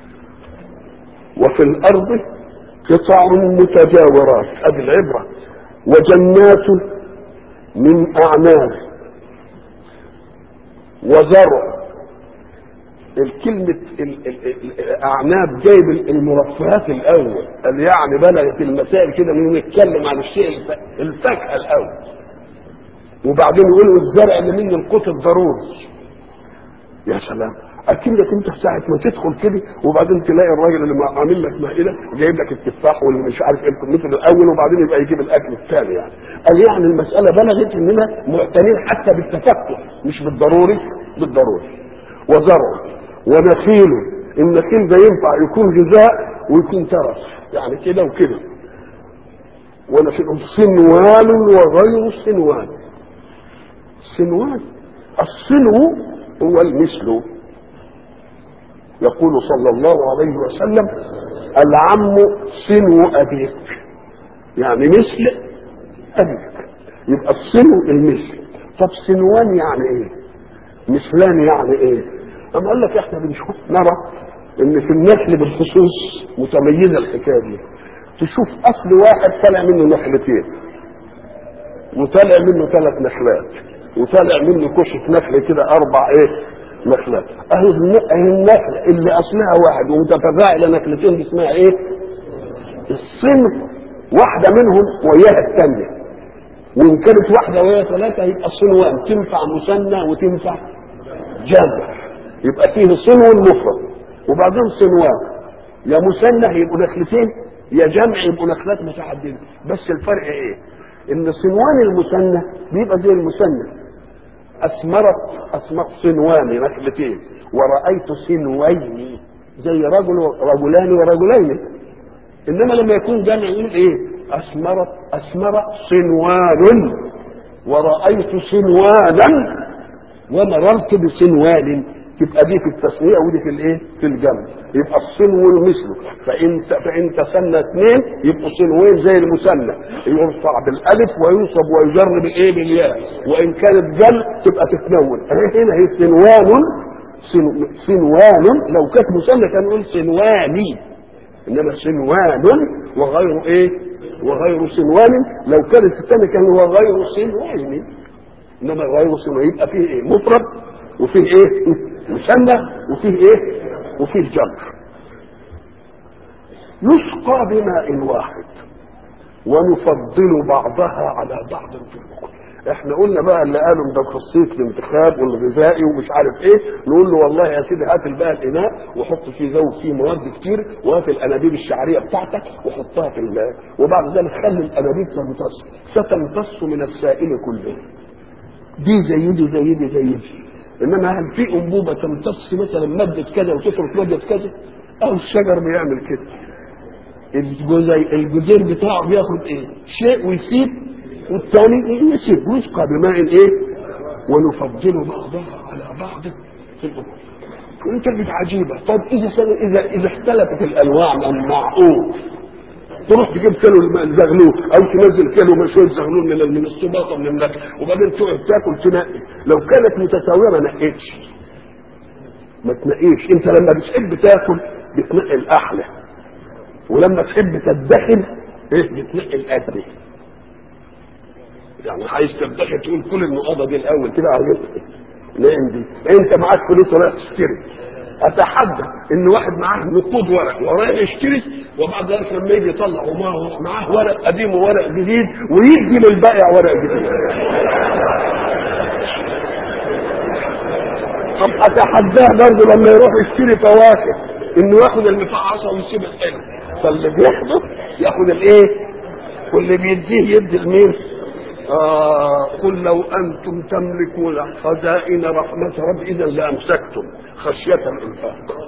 وفي الأرض قطع متجاورات هذه العبرة وجنات من أعناب وزرع الكلمة الأعناب جايب المرفهات الأول قال يعني بلغت المسائل كده انه نتكلم عن الشيء الفاكهة الأول وبعدين يقولوا الزرع اللي منه القوت الضروري يا سلام اكنك انت ساعه ما تدخل كده وبعدين تلاقي الراجل اللي عامل لك مائده جايب لك التفاح واللي مش عارف ايه مثل الاول وبعدين يبقى يجيب الاكل الثاني يعني قال يعني المساله بلغت اننا معتنين حتى بالتفكر مش بالضروري بالضروري وزرع ونخيل النخيل ده ينفع يكون غذاء ويكون ترف يعني كده وكده ونخيل صنوان وغير صنوان صنوان الصنو هو المثل يقول صلى الله عليه وسلم العم صنو أبيك يعني مثل أبيك يبقى الصنو المثل طب صنوان يعني ايه مثلان يعني ايه أما قال لك احنا بنشوف نرى ان في النسل بالخصوص متميزة الحكاية دي تشوف اصل واحد طالع منه نخلتين وطالع منه ثلاث نخلات وطالع منه كشة نخل كده اربع ايه نخلات اهي النخل اللي اصلها واحد ومتفاعلة نخلتين دي اسمها ايه الصنف واحدة منهم وياها الثانية وان كانت واحدة وياها ثلاثة يبقى صنوان تنفع مثنى وتنفع جمع يبقى فيه صنو مفرد وبعدين صنوان يا مثنى يبقوا نخلتين يا جمع يبقوا نخلات متعددة بس الفرق ايه ان صنوان المثنى بيبقى زي المثنى اثمرت اثمرت صنوان نخلتين ورأيت صنوين زي رجل رجلان ورجلين انما لما يكون جمع يقول ايه اثمرت اثمر صنوان ورأيت صنوانا ومررت بصنوان تبقى دي في التسمية ودي في الايه؟ في الجمع يبقى الصنو مثله فإن فإن تسنى اثنين يبقوا صنوين زي المثنى يرفع بالألف وينصب ويجر بالإيه؟ بالياء وإن كانت جل تبقى تتنون هنا هي صنوان صنوان لو كانت مثنى كان نقول صنواني إنما صنوان وغير إيه؟ وغير صنوان لو كانت الثانية كان هو غير صنوان إنما غير صنوان يبقى فيه إيه؟ مفرد وفيه إيه؟ مثنى وفيه ايه وفيه جمع يسقى بماء واحد ونفضل بعضها على بعض في الأكل احنا قلنا بقى اللي قالوا ده خاصيه الانتخاب والغذائي ومش عارف ايه نقول له والله يا سيدي هات بقى الاناء وحط فيه زود فيه مواد كتير وهات الانابيب الشعريه بتاعتك وحطها في الماء وبعد ذلك خلي الانابيب تمتص ستمتص من السائل كله دي زي دي زي دي زي دي انما هل في انبوبه تمتص مثلا ماده كذا وتترك ماده كذا او الشجر بيعمل كده الجزي الجزير بتاعه بياخد ايه شيء ويسيب والثاني يسيب ويسقى بماء ايه ونفضل بعضها على بعض في الامور تقول كلمة عجيبة طب إذا إذا إذا اختلفت الأنواع من معقول تروح تجيب كيلو زغلول او تنزل كيلو مشوية زغلول من من السباطه من النكل وبعدين تقعد تاكل تنقي لو كانت متساويه ما نقيتش ما تنقيش انت لما بتحب تاكل بتنقي الاحلى ولما تحب تدخر ايه بتنقي الادنى يعني عايز تدخر تقول كل النقاضه دي الاول كده عرفت نعم دي انت معاك فلوس ورايح تشتري اتحدى ان واحد معاه نقود ورق ورايح يشتري وبعد ذلك لما يجي يطلع ومعه معاه ورق قديم وورق جديد ويدي للبائع ورق جديد طب اتحداه برضه لما يروح يشتري فواكه انه ياخد المفعصه ويسيب الحلو فاللي بياخده ياخد الايه واللي بيديه يدي لمين آه قل لو انتم تملكون خزائن رحمه رب اذا لامسكتم خشيه الانفاق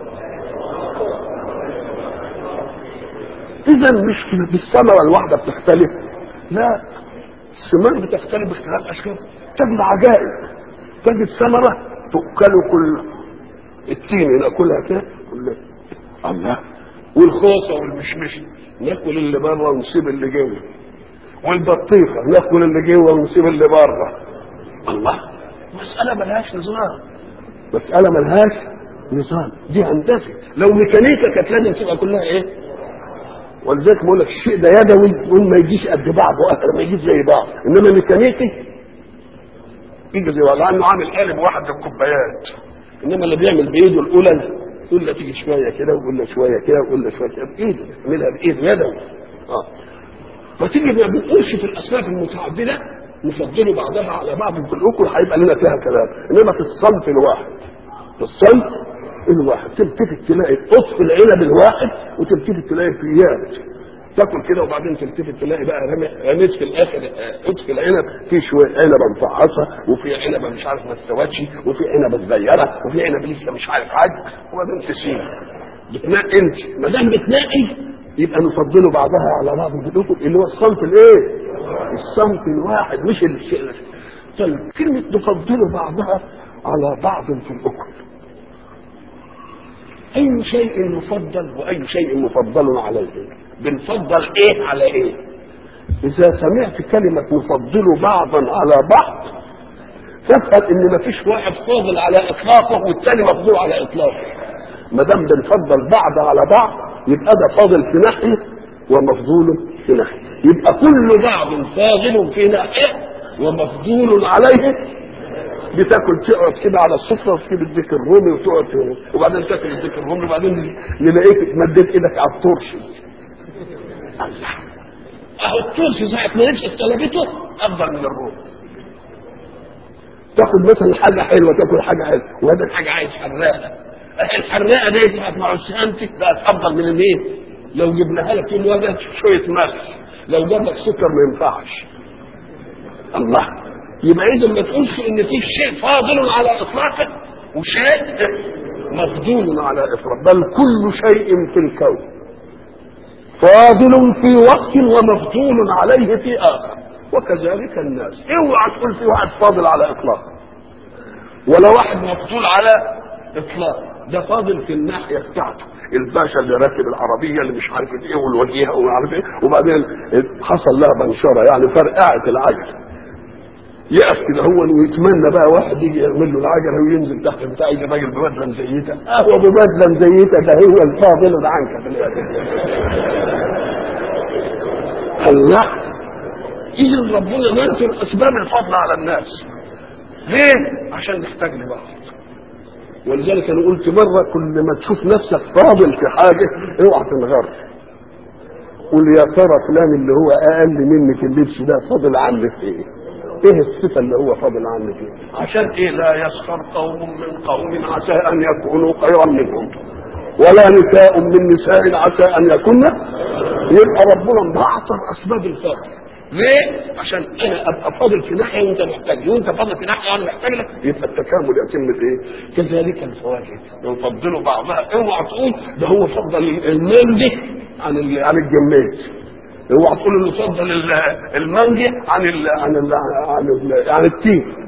اذا مش بالثمره الواحده بتختلف لا الثمار بتختلف باختلاف اشكال تجد عجائب تجد ثمره تؤكل كل التين ناكلها كده كلها الله والخوصه والمشمش ناكل اللي بره ونسيب اللي جوه والبطيخه ناكل اللي جوه ونسيب اللي بره الله مساله ملهاش نظام مساله ملهاش نظام دي هندسه لو ميكانيكا كانت لازم تبقى كلها ايه ولذلك بقول لك الشيء ده يدوي يقول ما يجيش قد بعضه اخر ما يجيش زي بعض انما ميكانيكي يجي زي بعض لانه عامل قالب واحد للكوبايات انما اللي بيعمل بايده الاولى يقول له تيجي شويه كده ويقول له شويه كده ويقول له شويه كده بايده يعملها بايده يدوي اه فتيجي ما بنقولش في الاصناف المتعدده نفضلوا بعضها على بعض في الاكل هيبقى لنا فيها كلام انما في الصنف الواحد في الصنف الواحد تلتفت تلاقي قطف العنب الواحد وتلتفت تلاقي فيات تاكل كده وبعدين تلتفت تلاقي بقى رميت في الاخر قطف العنب في شويه عنبه مفعصه وفي عنبه مش عارف ما استوتش وفي عنبه صغيره وفي عنبه لسه مش عارف حاجه وبعدين تسيب بتنقي انت ما دام بتنقي يبقى نفضلوا بعضها على بعض في الاكل اللي هو الصنف الايه؟ الصنف الواحد مش الشيء طيب كلمه نفضلوا بعضها على بعض في الاكل اي شيء مفضل واي شيء مفضل عليه بنفضل ايه على ايه اذا سمعت كلمه نفضل بعضا على بعض تفهم ان مفيش واحد فاضل على اطلاقه والثاني مفضول على اطلاقه ما دام بنفضل بعض على بعض يبقى ده فاضل في ناحيه ومفضول في ناحيه يبقى كل بعض فاضل في ناحيه ومفضول عليه بتاكل تقعد كده على السفره وتجيب الديك الرومي وتقعد وبعدين تاكل الديك الرومي وبعدين نلاقيك مديت ايدك على الترشي الله اهو الترشي ساعه ما نفسك طلبته افضل من الروم تاخد مثلا حاجه حلوه تاكل حاجه حلوه وبعدين حاجه عايز حراقه الحراقه دي ساعه ما عشانتك بقت افضل من الايه؟ لو جبناها لك يوم واحد شويه ملح لو جاب لك سكر ما ينفعش الله يبقى اذا ما تقولش ان في شيء فاضل على اطلاقه وشيء مفضول على اطلاق بل كل شيء في الكون فاضل في وقت ومفضول عليه في اخر وكذلك الناس اوعى تقول في واحد فاضل على اطلاق ولا واحد مفضول على اطلاق ده فاضل في الناحيه بتاعته الباشا اللي راكب العربيه اللي مش عارف ايه والوجيهه ومش عارف ايه وبعدين حصل لها بنشره يعني فرقعت العجل يقف كده هو ويتمنى بقى واحد يجي يعمل له العجله وينزل تحت بتاع يجي راجل ببدله مزيته قهوه ببدله مزيته ده هو الفاضل عنك في الاخر الله اذا ربنا ننكر اسباب الفضل على الناس ليه؟ عشان نحتاج لبعض ولذلك انا قلت مره كل ما تشوف نفسك فاضل في حاجه اوعى تنغر قول يا ترى فلان اللي هو اقل مني في اللبس ده فاضل عني في ايه؟ ايه الصفه اللي هو فاضل عني فيها؟ عشان ايه لا يسخر قوم من قوم عسى ان يكونوا خيرا منهم ولا نساء من نساء عسى ان يكن يبقى ربنا مبعثر اسباب الفقر ليه؟ عشان انا ابقى فاضل في ناحيه وانت محتاج وانت فاضل في ناحيه وانا محتاج لك يبقى التكامل يتم ايه؟ كذلك الفواكه يفضلوا بعضها اوعى تقول ده هو فضل المانجي عن عن الجماد اوعى تقول انه فضل المانجي عن ال عن ال عن ال عن التين لا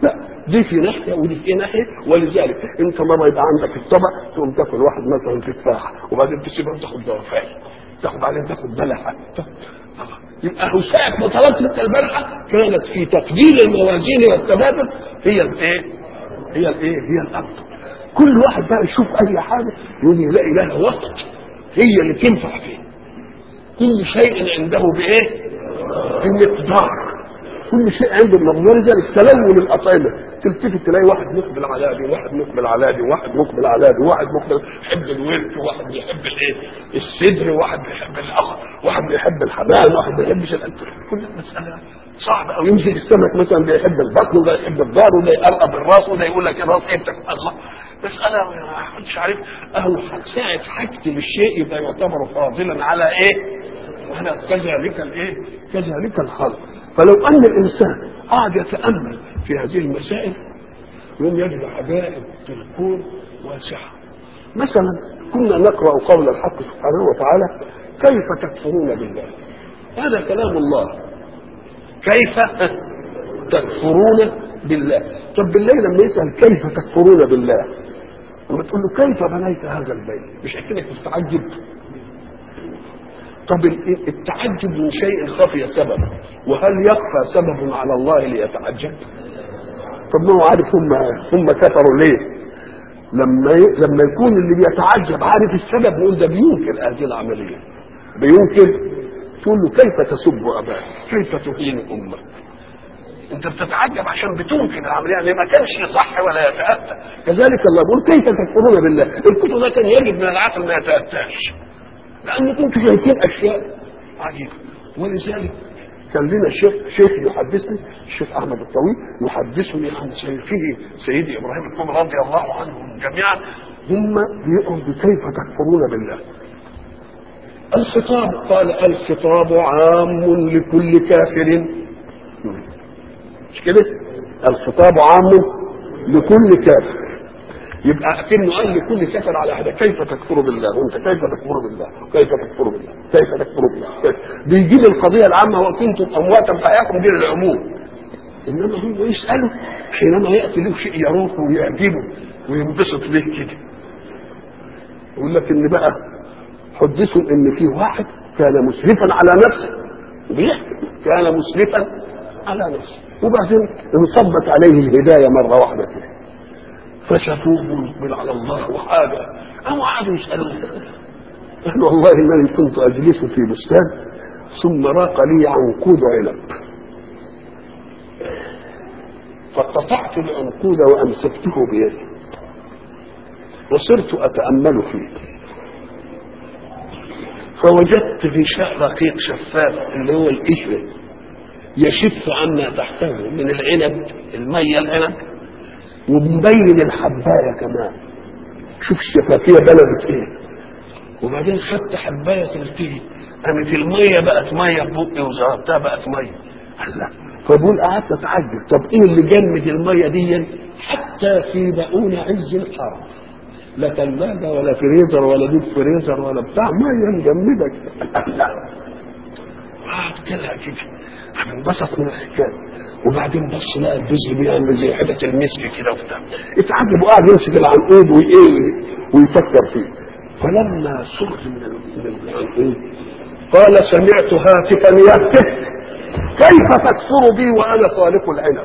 دي في ناحيه ودي في ناحيه ولذلك انت مره يبقى عندك الطبق تقوم تاكل واحد مثلا تفاحه وبعدين تسيبها تاخد جوافه تاخد بعدين تاخد بلحه يبقى ساعة ما طلبت انت البلحه كانت في تقدير الموازين والتبادل هي الايه؟ هي الايه؟ هي الافضل كل واحد بقى يشوف اي حاجه يقول يلاقي لها وسط هي اللي تنفع فيه كل شيء عنده بايه؟ بمقدار كل شيء عنده بمقدار ولذلك تلون الاطعمه تلتفت تلاقي واحد مقبل على دي واحد مقبل على دي واحد مقبل على دي واحد مقبل يحب الورك وواحد بيحب الايه الصدر وواحد بيحب الاخر واحد بيحب الحمام واحد ما بيحبش الاكل كل مساله صعبه او يمسك السمك مثلا بيحب البطن وده يحب الدار وده يقرب الراس وده يقول لك الراس ايه بتاكل الله مسألة ما حدش عارف أهو ساعة حاجتي بالشيء يبقى يعتبر فاضلا على إيه؟ على كذلك الإيه؟ كذلك الخلق فلو أن الإنسان قعد يتأمل في هذه المسائل يوم يجد عجائب في الكون واسعة مثلا كنا نقرأ قول الحق سبحانه وتعالى كيف تكفرون بالله هذا كلام الله كيف تكفرون بالله طب بالله لما يسأل كيف تكفرون بالله لما تقول له كيف بنيت هذا البيت مش اكنك تستعجب طب التعجب من شيء خفي سبب وهل يخفى سبب على الله ليتعجب طب ما هو عارف هم هم كفروا ليه لما ي... لما يكون اللي بيتعجب عارف السبب نقول ده بينكر هذه العمليه بينكر تقول له كيف تسب اباك كيف تهين امك انت بتتعجب عشان بتنكر العمليه يعني ما كانش صح ولا يتاتى كذلك الله يقول كيف تكفرون بالله الكفر ده كان يجب من العقل ما يتاتاش لان كنتوا شايفين اشياء عجيبه ولذلك كان لنا شيخ شيخ يحدثني الشيخ احمد الطويل يحدثني عن شيخه سيدي ابراهيم الكوم رضي الله عنهم جميعا هم بيقعدوا كيف تكفرون بالله الخطاب قال الخطاب عام لكل كافر مش كده الخطاب عام لكل كافر يبقى اكنه قال لكل كافر على حاجه كيف تكفر بالله وانت كيف تكفر بالله كيف تكفر بالله كيف تكفر بالله كيف بيجيب القضيه العامه وكنتم امواتا فاحياكم دي للعموم انما هو يساله حينما ياتي له شيء يروح ويعجبه وينبسط به كده يقول لك ان بقى حدثوا ان في واحد كان مسرفا على نفسه بيحكي كان مسرفا على نفسه وبعدين انصبت عليه الهدايه مره واحده كده فشافوه مقبل على الله وحاجه او قعدوا يسالوه قال والله انني كنت اجلس في بستان ثم راق لي عنقود عنب فقطعت العنقود وامسكته بيدي وصرت اتامل فيه فوجدت غشاء رقيق شفاف اللي هو القشره يشف عما تحته من العنب الميه العنب ومبين الحبايه كمان شوف الشفافيه بلدت ايه وبعدين خدت حبايه تلتهي قامت الميه بقت ميه ببقي وزربتها بقت ميه الله فبقول قعدت اتعجب طب ايه اللي جمد الميه دي حتى في بقون عز الحرب لا ثلاجه ولا فريزر ولا ديب فريزر ولا بتاع ميه مجمده لا قعد كده كده انبسط من الحكايه وبعدين بص لقى الجزء بيعمل زي حته المسك كده وبتاع اتعجب وقعد يمسك العنقود وايه ويفكر فيه فلما سئل من العنقود قال سمعت هاتفا يهتف كيف تكفر بي وانا خالق العنب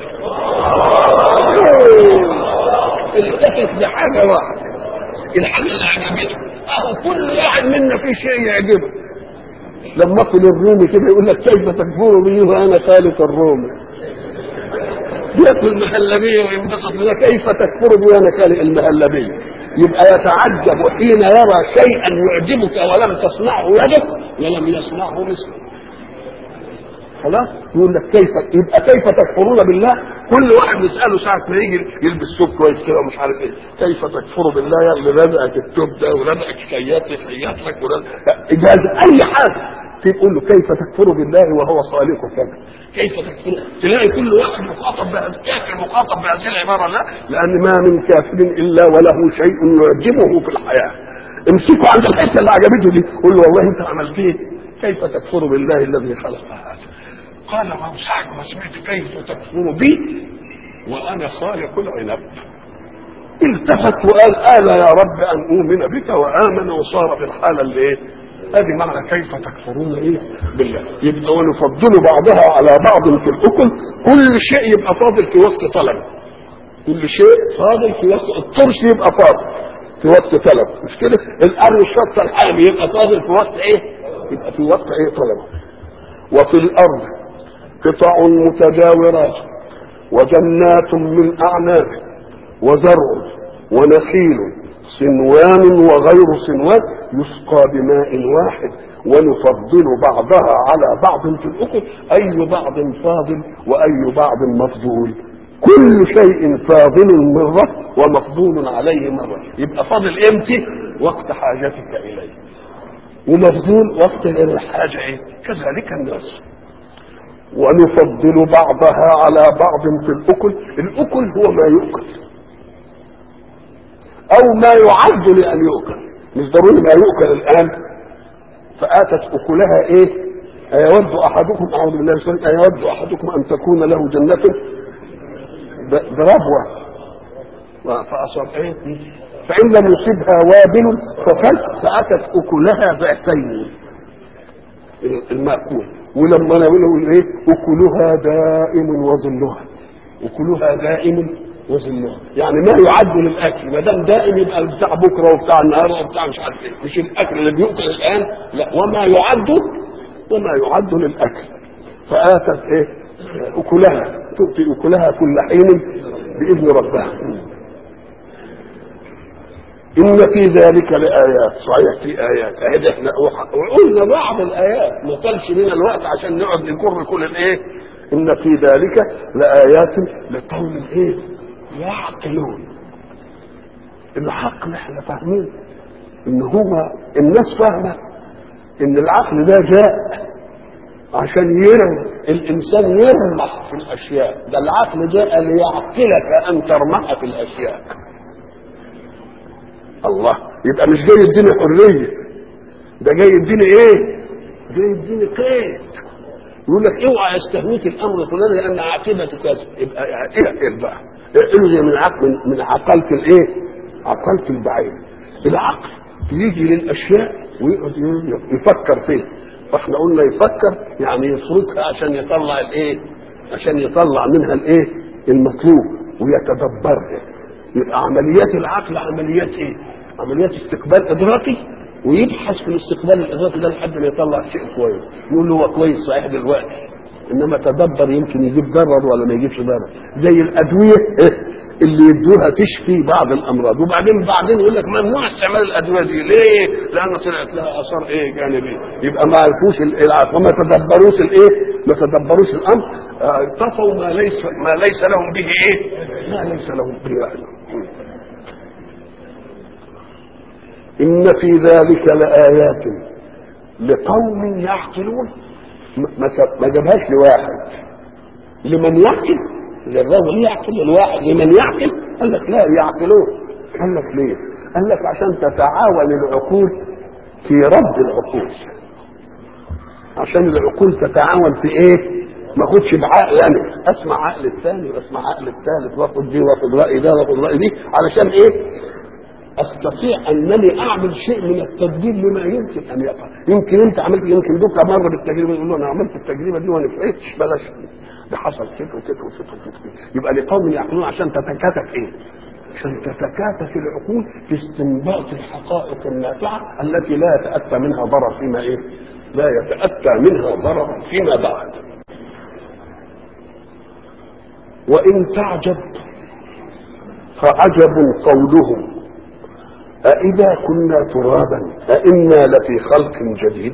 التفت لحاجه واحده الحاجه اللي عجبته اهو كل واحد منا في شيء يعجبه لما اكل الرومي كده يقول لك كيف تكفر بي وانا خالق الرومي ياكل مهلبيه وينبسط بها كيف تكفر بي وانا خالق المهلبيه يبقى يتعجب حين يرى شيئا يعجبك ولم تصنعه يدك ولم يصنعه مثلك خلاص يقول لك كيف يبقى كيف تكفرون بالله كل واحد يساله ساعه ما يجي يلبس ثوب كويس كده ومش عارف ايه كيف تكفر بالله يا اللي رزقك الثوب ده ورزقك خياط يخيط لك اجاز اي حاجه تقول له كيف تكفر بالله وهو خالقك كذا كيف تكفر تلاقي كل واحد مخاطب بهذا كافر مخاطب بهذه العباره لا لان ما من كافر الا وله شيء يعجبه في الحياه امسكوا عند الحته اللي عجبته دي قول له والله انت عملت ايه كيف تكفر بالله الذي خلق هذا قال ما ساعة ما سمعت كيف تكفر بي وانا خالق العنب التفت وقال آل يا رب أن أؤمن بك وآمن وصار في الحالة اللي إيه؟ ادي معنى كيف تكفرون ايه بالله يبقى ونفضل بعضها على بعض في الاكل كل شيء يبقى فاضل في وقت طلب كل شيء فاضل في وقت الطرش يبقى فاضل في وقت طلب مش كده الامر الشط الحامي يبقى فاضل في وقت ايه يبقى في وقت ايه طلب وفي الارض قطع متجاورات وجنات من اعناب وزرع ونخيل صنوان وغير صنوان يسقى بماء واحد ونفضل بعضها على بعض في الاكل اي بعض فاضل واي بعض مفضول كل شيء فاضل مره ومفضول عليه مره يبقى فاضل امتى وقت حاجتك اليه ومفضول وقت الحاجه ايه كذلك الناس ونفضل بعضها على بعض في الاكل الاكل هو ما يؤكل او ما يعد لان يؤكل مش ضروري ما يؤكل الان فاتت اكلها ايه ايود احدكم اعوذ بالله من الشيطان ايود احدكم ان تكون له جنه بربوه فاصاب ايه فان لم يصبها وابل ففل فاتت اكلها ضعفين المأكول ولما نقول ايه اكلها دائم وظلها اكلها دائم وظلها يعني ما يعد للاكل ما دام دائم يبقى بتاع بكره وبتاع النهارده وبتاع مش عارف ايه مش الاكل اللي بيؤكل الان لا وما يعد وما يعد للاكل فاتت ايه اكلها تؤتي اكلها كل حين باذن ربها ان في ذلك لايات صحيح في ايات اهي احنا وقلنا بعض الايات ما طالش لنا الوقت عشان نقعد نكر كل الايه ان في ذلك لايات لقوم ايه يعقلون العقل احنا فاهمين ان هو الناس فاهمه ان العقل ده جاء عشان يرم الانسان يرمح في الاشياء ده العقل جاء ليعقلك ان ترمح في الاشياء الله يبقى مش جاي يديني حريه ده جاي يديني ايه جاي يديني قيد يقول لك اوعى يستهويك الامر الفلاني لان عاقبته كذا يبقى اقل بقى الغي من عقل من عقلة الايه؟ عقلة البعيد العقل يجي للاشياء ويقعد يفكر فيها فاحنا قلنا يفكر يعني يفركها عشان يطلع الايه؟ عشان يطلع منها الايه؟ المطلوب ويتدبرها يبقى عمليات العقل عمليات ايه؟ عمليات استقبال ادراكي ويبحث في الاستقبال الادراكي ده لحد ما يطلع شيء كويس يقول له هو كويس صحيح دلوقتي انما تدبر يمكن يجيب ضرر ولا ما يجيبش ضرر زي الادويه اللي يدوها تشفي بعض الامراض وبعدين بعدين يقول لك ممنوع استعمال الادويه دي ليه؟ لان طلعت لها اثار ايه جانبيه يبقى ما عرفوش العقل وما تدبروش الايه؟ ما تدبروش الامر طفوا ما ليس ما ليس لهم به ايه؟ ما ليس لهم به علم إن في ذلك لآيات لقوم يعقلون ما جابهاش لواحد لمن يعقل للرجل يعقل الواحد لمن يعقل قال لك لا يعقلون قال لك ليه؟ قال لك عشان تتعاون العقول في رد العقول عشان العقول تتعاون في ايه؟ ما اخدش بعقل انا اسمع عقل الثاني واسمع عقل الثالث واخد دي واخد راي ده واخد راي دي علشان ايه؟ استطيع انني اعمل شيء من التدبير لما يمكن ان يقع يمكن انت عملت يمكن دوكا مره بالتجربه يقول له انا عملت التجربه دي وما نفعتش بلاش ده حصل كده وكده وكده وكده يبقى لقوم يعقلون عشان تتكاتك ايه؟ عشان تتكاتف العقول في استنباط الحقائق النافعه التي لا يتاتى منها ضرر فيما ايه؟ لا يتاتى منها ضرر فيما بعد. وان تعجب فعجب قولهم أإذا كنا ترابا أإنا لفي خلق جديد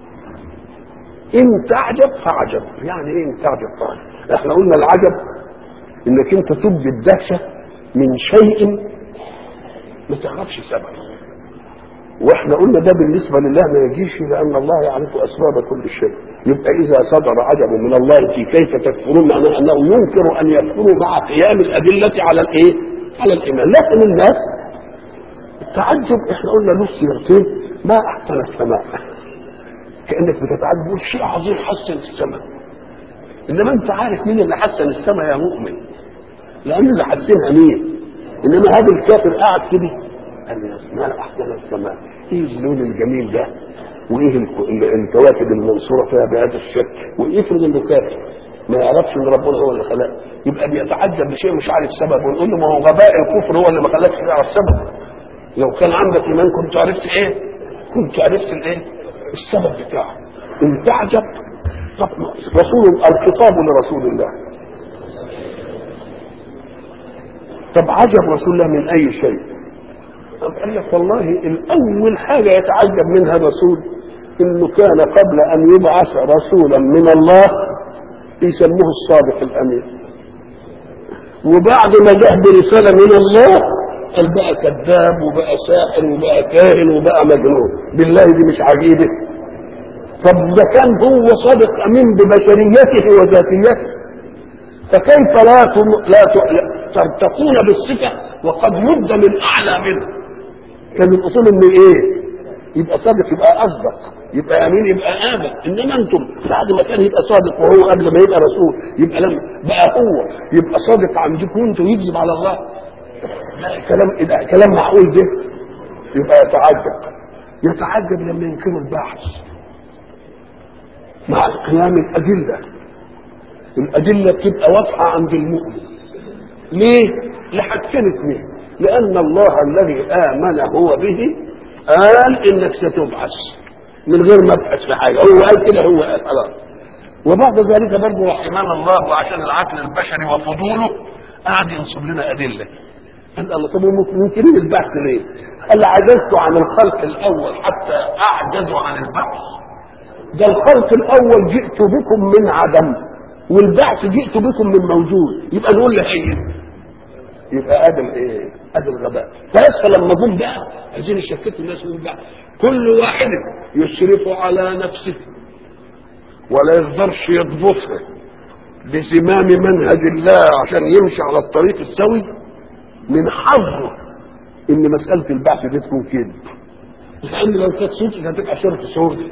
إن تعجب فعجب يعني إيه إن تعجب فعجب إحنا قلنا العجب إنك أنت تبدي الدهشة من شيء ما تعرفش سببه واحنا قلنا ده بالنسبة لله ما يجيش لأن الله يعرف أسباب كل شيء يبقى إذا صدر عجب من الله في كيف تكفرون معناه أنه ينكر أن يكفروا مع قيام الأدلة على الإيه؟ على الإيمان لكن الناس التعجب احنا قلنا له صيغتين ما احسن السماء كانك بتتعجب شيء عظيم حسن السماء انما انت عارف مين اللي حسن السماء يا مؤمن لان اللي حاسينها مين انما هذا الكافر قاعد كده قال يا اسماء احسن السماء ايه اللون الجميل ده وايه الك- ال- الكواكب المنصوره فيها بهذا الشكل ويفرض انه كافر ما يعرفش ان ربنا هو اللي خلق يبقى بيتعجب بشيء مش عارف سببه ونقول له ما هو غباء الكفر هو اللي ما خلاكش تعرف سببه لو كان عندك ايمان كنت عرفت ايه كنت عرفت الايه السبب بتاعه ان تعجب طب رسول الخطاب لرسول الله طب عجب رسول الله من اي شيء طب قال لك والله الاول حاجه يتعجب منها الرسول انه كان قبل ان يبعث رسولا من الله يسموه الصادق الامين وبعد ما جه برساله من الله قال بقى كذاب وبقى ساحر وبقى كاهن وبقى مجنون بالله دي مش عجيبه طب ده كان هو صادق امين ببشريته وذاتيته فكيف لا تم... لا ت... لا ترتقون بالصفه وقد مد من اعلى منه كان الاصول انه ايه يبقى صادق يبقى اصدق يبقى امين يبقى امن انما انتم بعد ما كان يبقى صادق وهو قبل ما يبقى رسول يبقى لما بقى هو يبقى صادق عندكم انتم ويكذب على الله لا كلام إيه ده كلام معقول ده يبقى يتعجب يتعجب لما ينكروا البحث مع قيام الادله الادله بتبقى واضحه عند المؤمن ليه؟ لحاجتين اثنين لان الله الذي امن هو به قال انك ستبعث من غير ما ابحث في حاجه هو قال كده هو قال خلاص وبعد ذلك برضه رحمنا الله وعشان العقل البشري وفضوله قعد ينصب لنا ادله قال الله طب منكرين البحث ليه؟ قال عجزت عن الخلق الاول حتى اعجز عن البحث ده الخلق الاول جئت بكم من عدم والبعث جئت بكم من موجود يبقى نقول له ايه يبقى ادم ايه ادم الغباء فلسه لما جم بقى عايزين يشككوا الناس من بعض كل واحد يشرف على نفسه ولا يقدرش يضبطها بزمام منهج الله عشان يمشي على الطريق السوي من حظه ان مساله البعث دي تكون كده لان لو كانت صوتك هتبقى شرط صورتي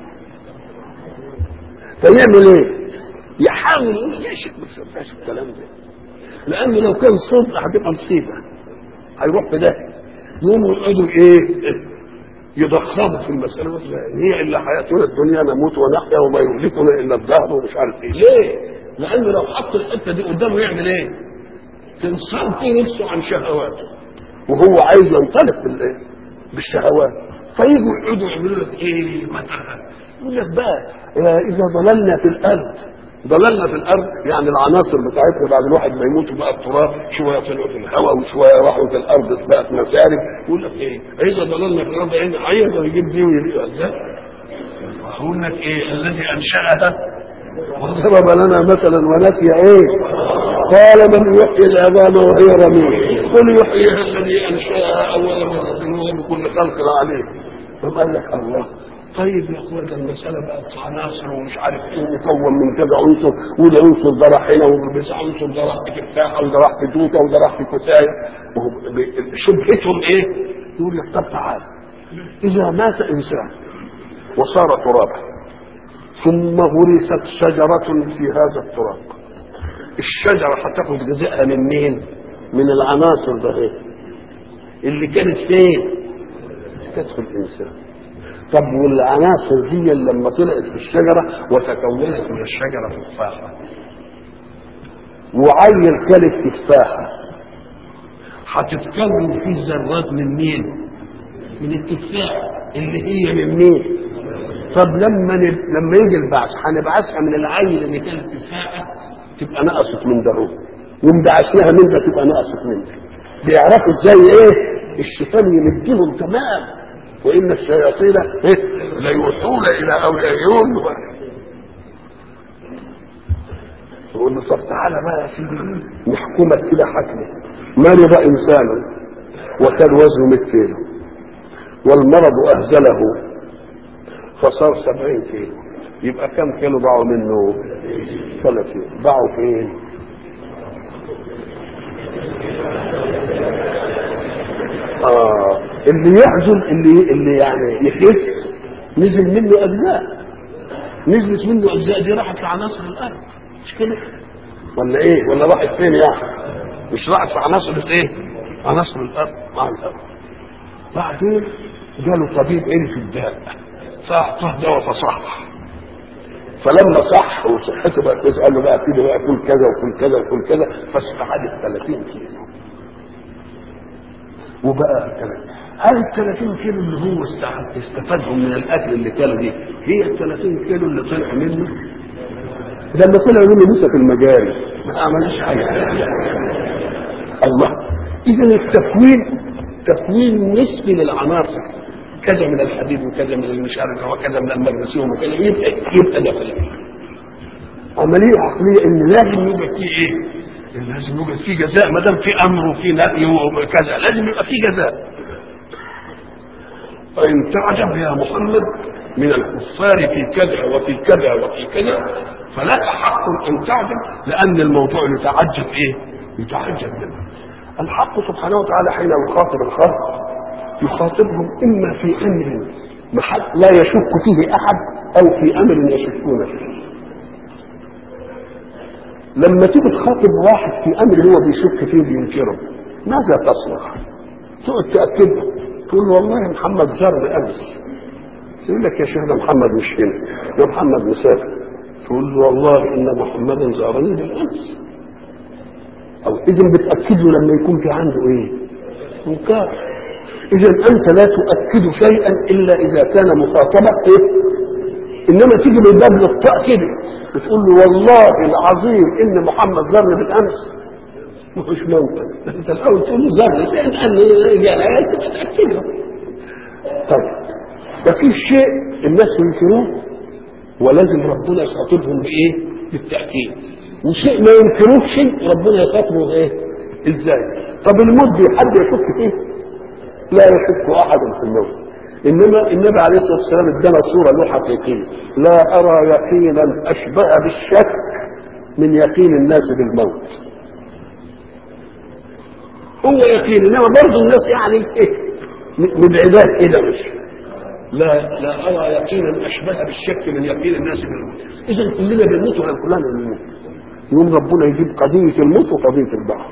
فيعمل ايه؟ يحاول يقول يا شيخ ما تسمعش الكلام ده لان لو كان صوت هتبقى مصيبه هيروح في ده يقوموا يقعدوا ايه؟ يضخموا في المساله يقول لا، هي الا حياتنا الدنيا نموت ونحيا وما يهلكنا الا الدهر ومش عارف ايه ليه؟ لانه لو حط الحته دي قدامه يعمل ايه؟ تنصرف نفسه عن شهواته وهو عايز ينطلق بالايه؟ بالشهوات فيجوا يقعدوا يعملوا لك ايه مثلا يقول لك بقى آه، اذا ضللنا في الارض ضللنا في الارض يعني العناصر بتاعتنا بعد الواحد ما يموت بقى التراب شويه طلعوا في الهواء وشويه راحوا في الارض بقت مسارب يقول لك ايه اذا ضللنا في الارض يعني هيقدر يجيب دي ويجيب ده يقول لك ايه الذي انشاها وضرب لنا مثلا ونسي ايه قال من يحيي العظام وهي رميم قل يحييها الذي انشاها اول مره وهو بكل خلق عليه ثم قال لك الله طيب يا اخويا ده المساله بقت عناصر ومش عارف ايه مكون من كذا عنصر وده عنصر ده راح هنا وبس عنصر ده راح في تفاحه وده راح في توته وده راح في كتايه وهو ب- شبهتهم ايه؟ يقول لك طب تعال اذا مات انسان وصار ترابا ثم غرست شجرة في هذا التراب الشجرة هتاخد جزءها من مين؟ من العناصر ده إيه؟ اللي كانت فين؟ كانت في الإنسان طب والعناصر دي لما طلعت في الشجرة وتكونت من الشجرة تفاحة وعيل كلت تفاحة هتتكون فيه ذرات من مين؟ من التفاح اللي هي من مين؟ طب لما ن... لما يجي البعث هنبعثها من العيل اللي كانت تفاحة تبقى نقصت من ده هو ونبعثناها من ده تبقى نقصت من ده بيعرفوا ازاي ايه الشيطان يمدهم تمام وان الشياطين إيه؟ ليوحون الى اوليائهم يقول له طب تعالى بقى يا سيدي نحكمك كده حكمه مرض انسان وكان وزنه 100 كيلو والمرض اهزله فصار 70 كيلو يبقى كم كيلو ضاعوا منه 30 ضاعوا فين اه اللي يحزن اللي اللي يعني يخس نزل منه اجزاء نزلت منه اجزاء دي راحت لعناصر الارض مش كده ولا ايه ولا راحت فين يعني مش راحت في عناصر الايه؟ عناصر الارض مع الارض بعدين جاله طبيب عرف الداء فاعطاه دواء فصح فلما صح وصحته بقت كويسه قال له بقى كده بقى كل كذا وكل كذا وكل كذا فاستعاد 30 كيلو وبقى كذا هل ال 30 كيلو اللي هو استع- استفادهم من الاكل اللي كانوا دي هي ال 30 كيلو اللي طلعوا منه؟ ده اللي طلعوا منه لسه في المجاري ما عملش حاجه الله اذا التكوين تكوين نسبي للعناصر كذا من الحديد وكذا من المش عارف وكذا من المغنيسيوم وكذا يبقى يبقى ده في الأكل. عمليه عقليه ان لازم يوجد فيه ايه؟ إن لازم يوجد فيه جزاء ما دام في امر وفي نهي وكذا لازم يبقى فيه جزاء. فان تعجب يا محمد من الكفار في كذا وفي كذا وفي كذا فلك حق ان تعجب لان الموضوع يتعجب ايه؟ يتعجب منه. الحق سبحانه وتعالى حين يخاطب الخلق يخاطبهم اما في امر محل لا يشك فيه احد او في امر يشكون فيه. لما تيجي تخاطب واحد في امر هو بيشك فيه بينكره ماذا تصنع؟ تقعد تاكد له تقول له والله محمد زار امس يقول لك يا شيخ ده محمد مش هنا ده محمد مسافر تقول له والله ان محمدا زارني بالامس او اذا بتاكد له لما يكون في عنده ايه؟ انكار اذا انت لا تؤكد شيئا الا اذا كان مخاطبك ايه؟ انما تيجي من باب الاخطاء كده بتقول له والله العظيم ان محمد زارني بالامس مش ممكن انت الاول تقول له زارني لان جاء تتاكد طيب ففي شيء الناس ينكروه ولازم ربنا يخاطبهم بايه؟ بالتاكيد وشيء ما ينكروه شيء ربنا يخاطبه بايه؟ ازاي؟ طب الموت دي حد يشك فيه؟ لا يشك احد في الموت انما النبي عليه الصلاه والسلام ادانا صوره له حقيقيه لا ارى يقينا اشبه بالشك من يقين الناس بالموت هو يقين انما برضه الناس يعني ايه مبعدات كده مش لا لا ارى يقينا اشبه بالشك من يقين الناس بالموت اذا كلنا بنموت ولا كلنا بنموت يوم ربنا يجيب قضيه الموت وقضيه البعث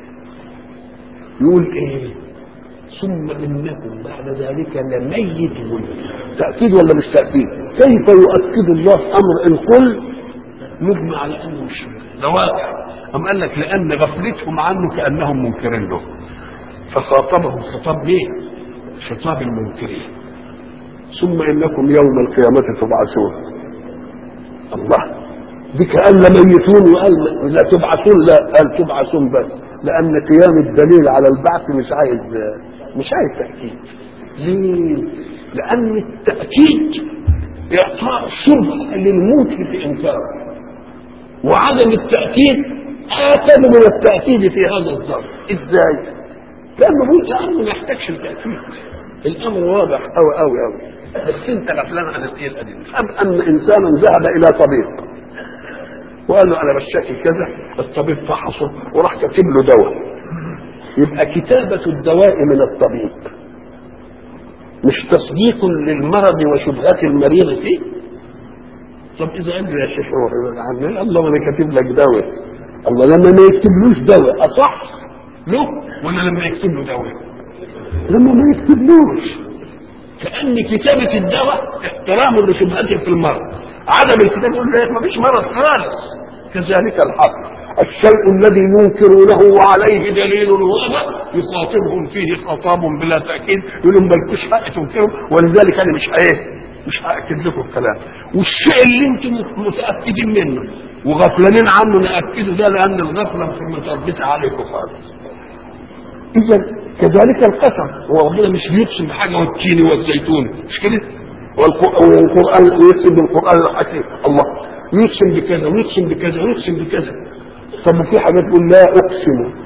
يقول ايه ثم انكم بعد ذلك لميتون تاكيد ولا مش تاكيد كيف يؤكد الله امر الكل مجمع على انه مش ده واقع أم قال لك لأن غفلتهم عنه كأنهم منكرين له فخاطبهم خطاب مين؟ خطاب المنكرين ثم إنكم يوم القيامة تبعثون الله دي كأن ميتون وقال لا تبعثون لا قال تبعثون بس لأن قيام الدليل على البعث مش عايز مش عايز تأكيد ليه؟ لأن التأكيد إعطاء شبهة للموت في إنكاره وعدم التأكيد آكد من التأكيد في هذا الظرف إزاي؟ لأنه هو الأمر ما يحتاجش التأكيد الأمر واضح أوي أوي أوي بس أنت غفلان عن الإيه القديم أم أن إنسانا ذهب إلى طبيب وقال له أنا بشتكي كذا الطبيب فحصه وراح كاتب له دواء يبقى كتابة الدواء من الطبيب مش تصديق للمرض وشبهات المريض فيه طب اذا قال لي يا شيخ روح عني الله انا كاتب لك دواء الله لما ما يكتبلوش دواء اصح له ولا لما يكتب له دواء لما ما يكتبلوش كان كتابه الدواء احترام لشبهته في المرض عدم الكتاب يقول لك ما فيش مرض خالص كذلك الحق الشيء الذي ينكرونه وعليه دليل واضح يخاطبهم فيه خطاب بلا تاكيد يقول لهم مالكوش حق تنكروا ولذلك انا مش ايه مش هاكد لكم الكلام والشيء اللي انتم متاكدين منه وغفلانين عنه ناكده ده لان الغفله في متربصه عليكم خالص اذا كذلك القسم هو ربنا مش بيقسم بحاجه والتين والزيتون مش كده والقران ويقسم بالقران الحكيم الله يقسم بكذا ويقسم بكذا ويقسم بكذا طب وفي حاجات تقول لا اقسم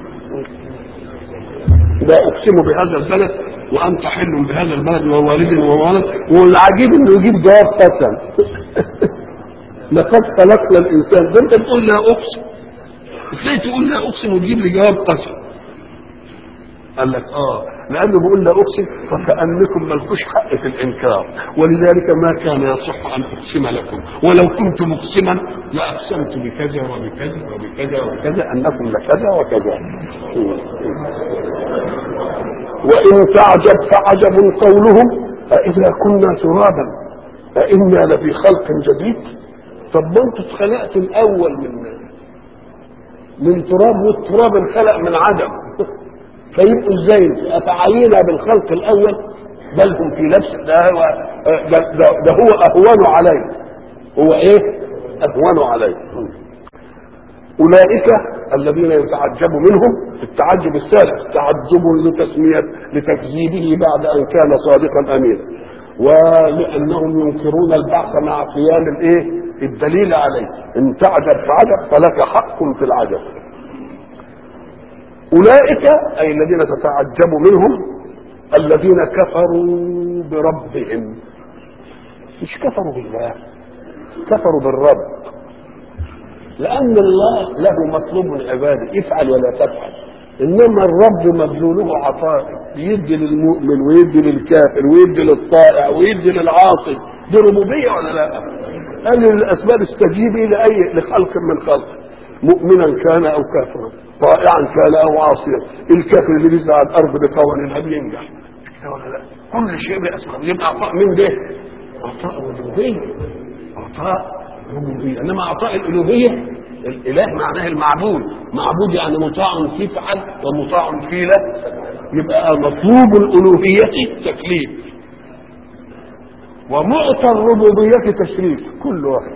لا اقسم بهذا البلد وانت حل بهذا البلد ووالد وولد والعجيب انه يجيب جواب قسم لقد خلقنا الانسان ده انت بتقول لا اقسم ازاي تقول لا اقسم وتجيب لي جواب قسم قال لك اه لانه بيقول لا اقسم فكانكم ملكوش حق في الانكار ولذلك ما كان يصح ان اقسم لكم ولو كنت مقسما لاقسمت بكذا وبكذا وبكذا وبكذا انكم لكذا وكذا وان تعجب فعجب قولهم أإذا كنا ترابا أإنا لفي خلق جديد طب ما انتوا اتخلقتوا الاول من من تراب والتراب انخلق من عدم فيبقوا ازاي افعينا بالخلق الاول بل هم في نفس ده هو ده, ده, ده هو اهون عليه هو ايه اهون عليه اولئك الذين يتعجب منهم في التعجب الثالث تعجب لتسميه لتكذيبه بعد ان كان صادقا امينا ولانهم ينكرون البعث مع قيام الايه الدليل عليه ان تعجب فعجب فلك حق في العجب اولئك اي الذين تتعجب منهم الذين كفروا بربهم مش كفروا بالله كفروا بالرب لان الله له مطلوب من عباده افعل ولا تفعل انما الرب مدلوله عطاء يدي للمؤمن ويدي للكافر ويدي للطائع ويدي للعاصي دي ربوبيه ولا لا؟ قال للاسباب استجيبي لاي لخلق من خلق مؤمنا كان او كافرا طائعا كان او عاصيا الكافر اللي بيزرع على الارض بقوانينها بينجح ولا لا كل شيء باسباب يبقى عطاء من ده عطاء ربوبيه عطاء ربوبيه انما عطاء الالوهيه الاله معناه المعبود معبود يعني مطاع في فعل ومطاع في لا يبقى مطلوب الالوهيه تكليف ومعطى الربوبية تشريف كل واحد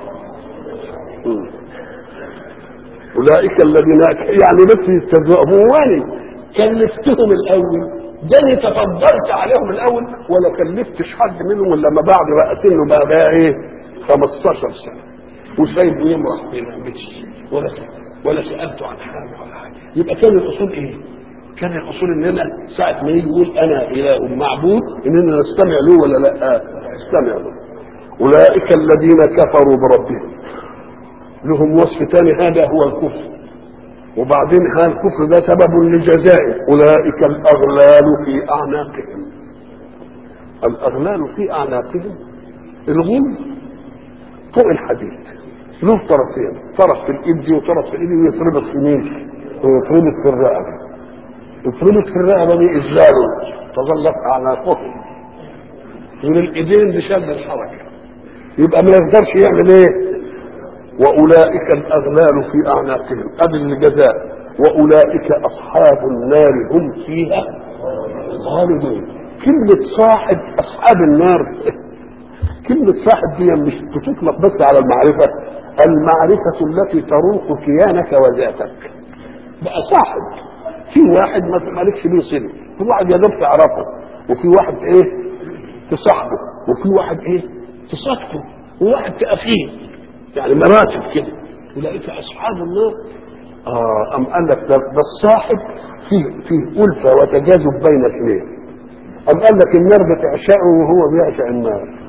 أولئك الذين يعني بس يسترزقهم كلفتهم الأول ده اللي تفضلت عليهم الأول ولا كلفتش حد منهم إلا ما بعد بقى سنه بقى بقى إيه 15 سنة وسايبه يمرح في لعبتي ولا ولا سألته عن حاجة ولا حاجة يبقى كان الأصول إيه؟ كان الاصول اننا ساعه ما يجي يقول انا اله معبود اننا نستمع له ولا لا نستمع له اولئك الذين كفروا بربهم لهم وصف ثاني هذا هو الكفر وبعدين هذا الكفر ده سبب لجزائه اولئك الاغلال في اعناقهم الاغلال في اعناقهم الغل فوق الحديد له طرفين طرف في الايد دي وطرف في الايد ويتربط في مين؟ ويتربط في الرقبه اتربط في الرقبه دي ازاله تظلت اعناقهم من الايدين بشد الحركه يبقى ما يقدرش يعمل ايه واولئك الاغلال في اعناقهم قبل الجزاء واولئك اصحاب النار هم فيها خالدون كلمة صاحب أصحاب النار كلمة صاحب دي مش بتطلق بس على المعرفة المعرفة التي تروق كيانك وذاتك بقى صاحب في واحد ما مالكش بيه صله في واحد يا دوب تعرفه وفي واحد ايه تصاحبه وفي واحد ايه تصادقه وواحد تأفيه يعني مراتب كده اولئك اصحاب النار اه ام قال لك ده, ده الصاحب فيه فيه الفه وتجاذب بين اثنين ام قال لك النار بتعشقه وهو بيعشق النار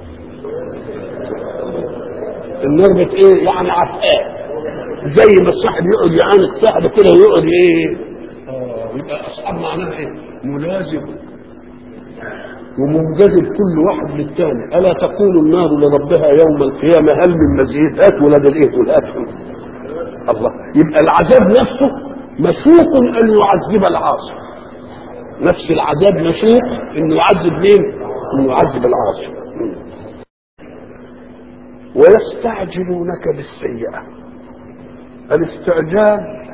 النار بت ايه يعني عفقاه زي ما الصاحب يقعد يعانق صاحبه كده ويقعد ايه يبقى اصحاب معناها ايه؟ ملازم ومنجذب كل واحد للثاني الا تقول النار لربها يوم القيامه هل من مزيد هات ولاد الايه والهات الله يبقى العذاب نفسه مشوق ان يعذب العاصي نفس العذاب مشوق انه يعذب مين؟ انه يعذب العاصي ويستعجلونك بالسيئه الاستعجال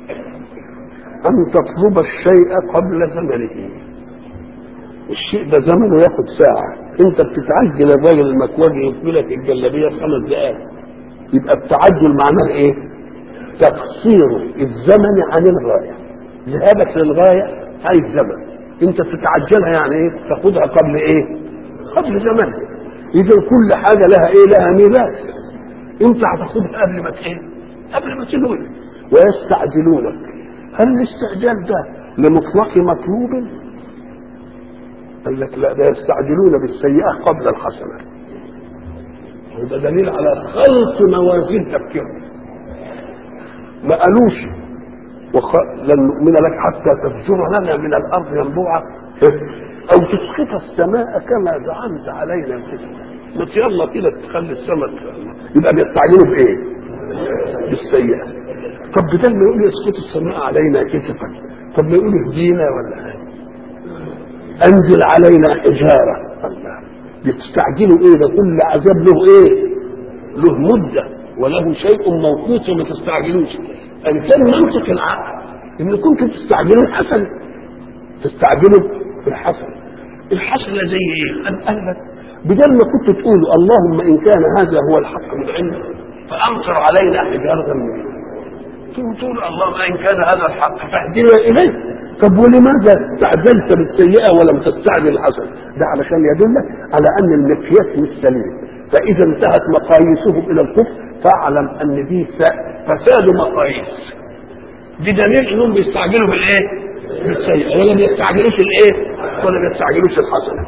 أن تطلب الشيء قبل زمنه الشيء ده زمنه ياخد ساعة أنت بتتعجل الراجل المكواجي يطوي لك الجلابية في خمس دقائق يبقى التعجل معناه إيه؟ تقصير الزمن عن الغاية ذهابك للغاية عايز زمن أنت بتتعجلها يعني إيه؟ تاخدها قبل إيه؟ قبل زمنها إذا كل حاجة لها إيه؟ لها ميلاد أنت هتاخدها قبل ما إيه؟ قبل ما تنوي ويستعجلونك هل الاستعجال ده لمطلق مطلوب قال لك لا ده يستعجلون بالسيئة قبل الحسنة وده دليل على خلط موازين تفكيرهم ما قالوش وخ... لن نؤمن لك حتى تفجر لنا من الارض ينبوعا او تسقط السماء كما زعمت علينا كسفا ما يلا كده تخلي السماء يبقى بيستعجلوا بايه؟ بالسيئه طب بدل ما يقول يسقط السماء علينا كسفا طب ما يقول اهدينا ولا حاجه انزل علينا حجاره الله بتستعجلوا ايه ده كل عذاب له ايه؟ له مده وله شيء موقوت وما تستعجلوش ان كان منطق العقل ان كنتم تستعجلوا الحسن تستعجلوا الحسن الحسنه زي ايه؟ قال قال لك بدل ما كنتوا تقولوا اللهم ان كان هذا هو الحق من عندك فامطر علينا حجاره من تقول اللهم ان كان هذا الحق فاهدنا اليه طب ولماذا استعجلت بالسيئه ولم تستعجل الحسن؟ ده علشان يدلك على ان المقياس مش سليم فاذا انتهت مقاييسهم الى الكفر فاعلم ان دي فساد مقاييس بدليل انهم بيستعجلوا بالايه؟ بالسيئه ولا بيستعجلوش الايه؟ ولا بيستعجلوش الحسنه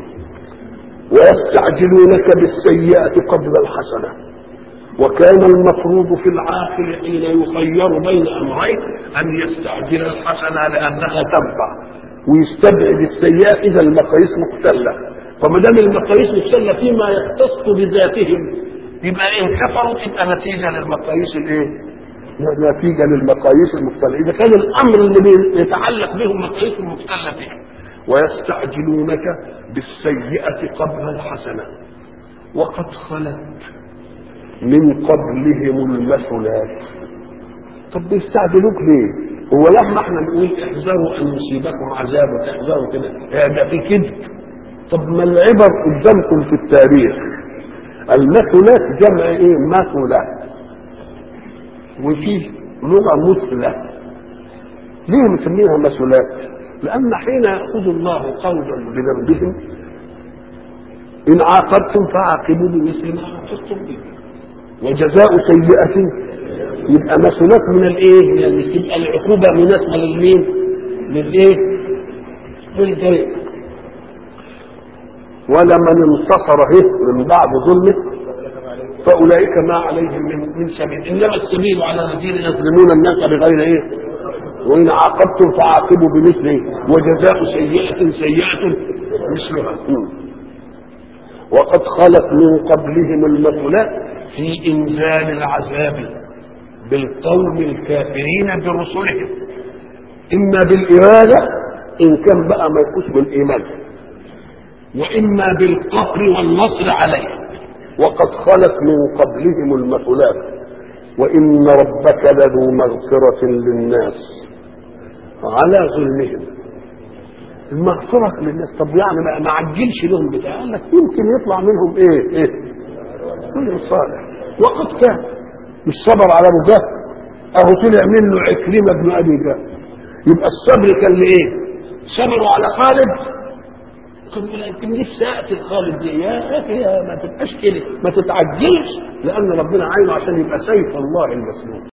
ويستعجلونك بالسيئه قبل الحسنه وكان المفروض في العاقل حين يخير بين امرين ان يستعجل الحسنه لانها تنفع ويستبعد السيئه اذا المقاييس مختله فما دام المقاييس مختله فيما يختص بذاتهم يبقى ان كفروا تبقى نتيجه للمقاييس الايه؟ نتيجه للمقاييس المختله اذا كان الامر اللي يتعلق بهم مقاييس مختله فيه ويستعجلونك بالسيئه قبل الحسنه وقد خلت من قبلهم المثلات طب بيستعجلوك ليه؟ هو لما احنا نقول احذروا ان يصيبكم عذاب احذروا كده ده في كذب طب ما العبر قدامكم في التاريخ المثلات جمع ايه؟ مثلة وفي لغة مثلة ليه مسمينها مثلات؟ لأن حين يأخذ الله قولا بذنبهم إن عاقبتم فعاقبوا بمثل ما عاقبتم به وجزاء سيئة يبقى مسؤولات من الايه؟ يعني تبقى العقوبة مناسبة للمين؟ للايه؟ للجريء ولمن انتصر هه من بعد ظلمه فاولئك ما عليهم من من سبيل انما السبيل على الذين يظلمون الناس بغير ايه؟ وان عاقبتم فعاقبوا بمثله وجزاء سيئة سيئة مثلها وقد خلت من قبلهم المثلات في انزال العذاب بالقوم الكافرين برسلهم اما بالاراده ان كان بقى ما يكونش بالايمان واما بالقهر والنصر عليهم وقد خلت من قبلهم المثلات وان ربك لذو مغفره للناس على ظلمهم المغفرة للناس طب يعني ما عجلش لهم بتاع قال لك يمكن يطلع منهم ايه ايه كل صالح وقد كان مش صبر على ابو جهل اهو طلع منه عكرمه بن ابي جهل يبقى الصبر كان لايه؟ صبروا على خالد لكن نفسي اقتل خالد دي يا اخي ما تبقاش كده ما تتعجلش لان ربنا عينه عشان يبقى سيف الله المسلول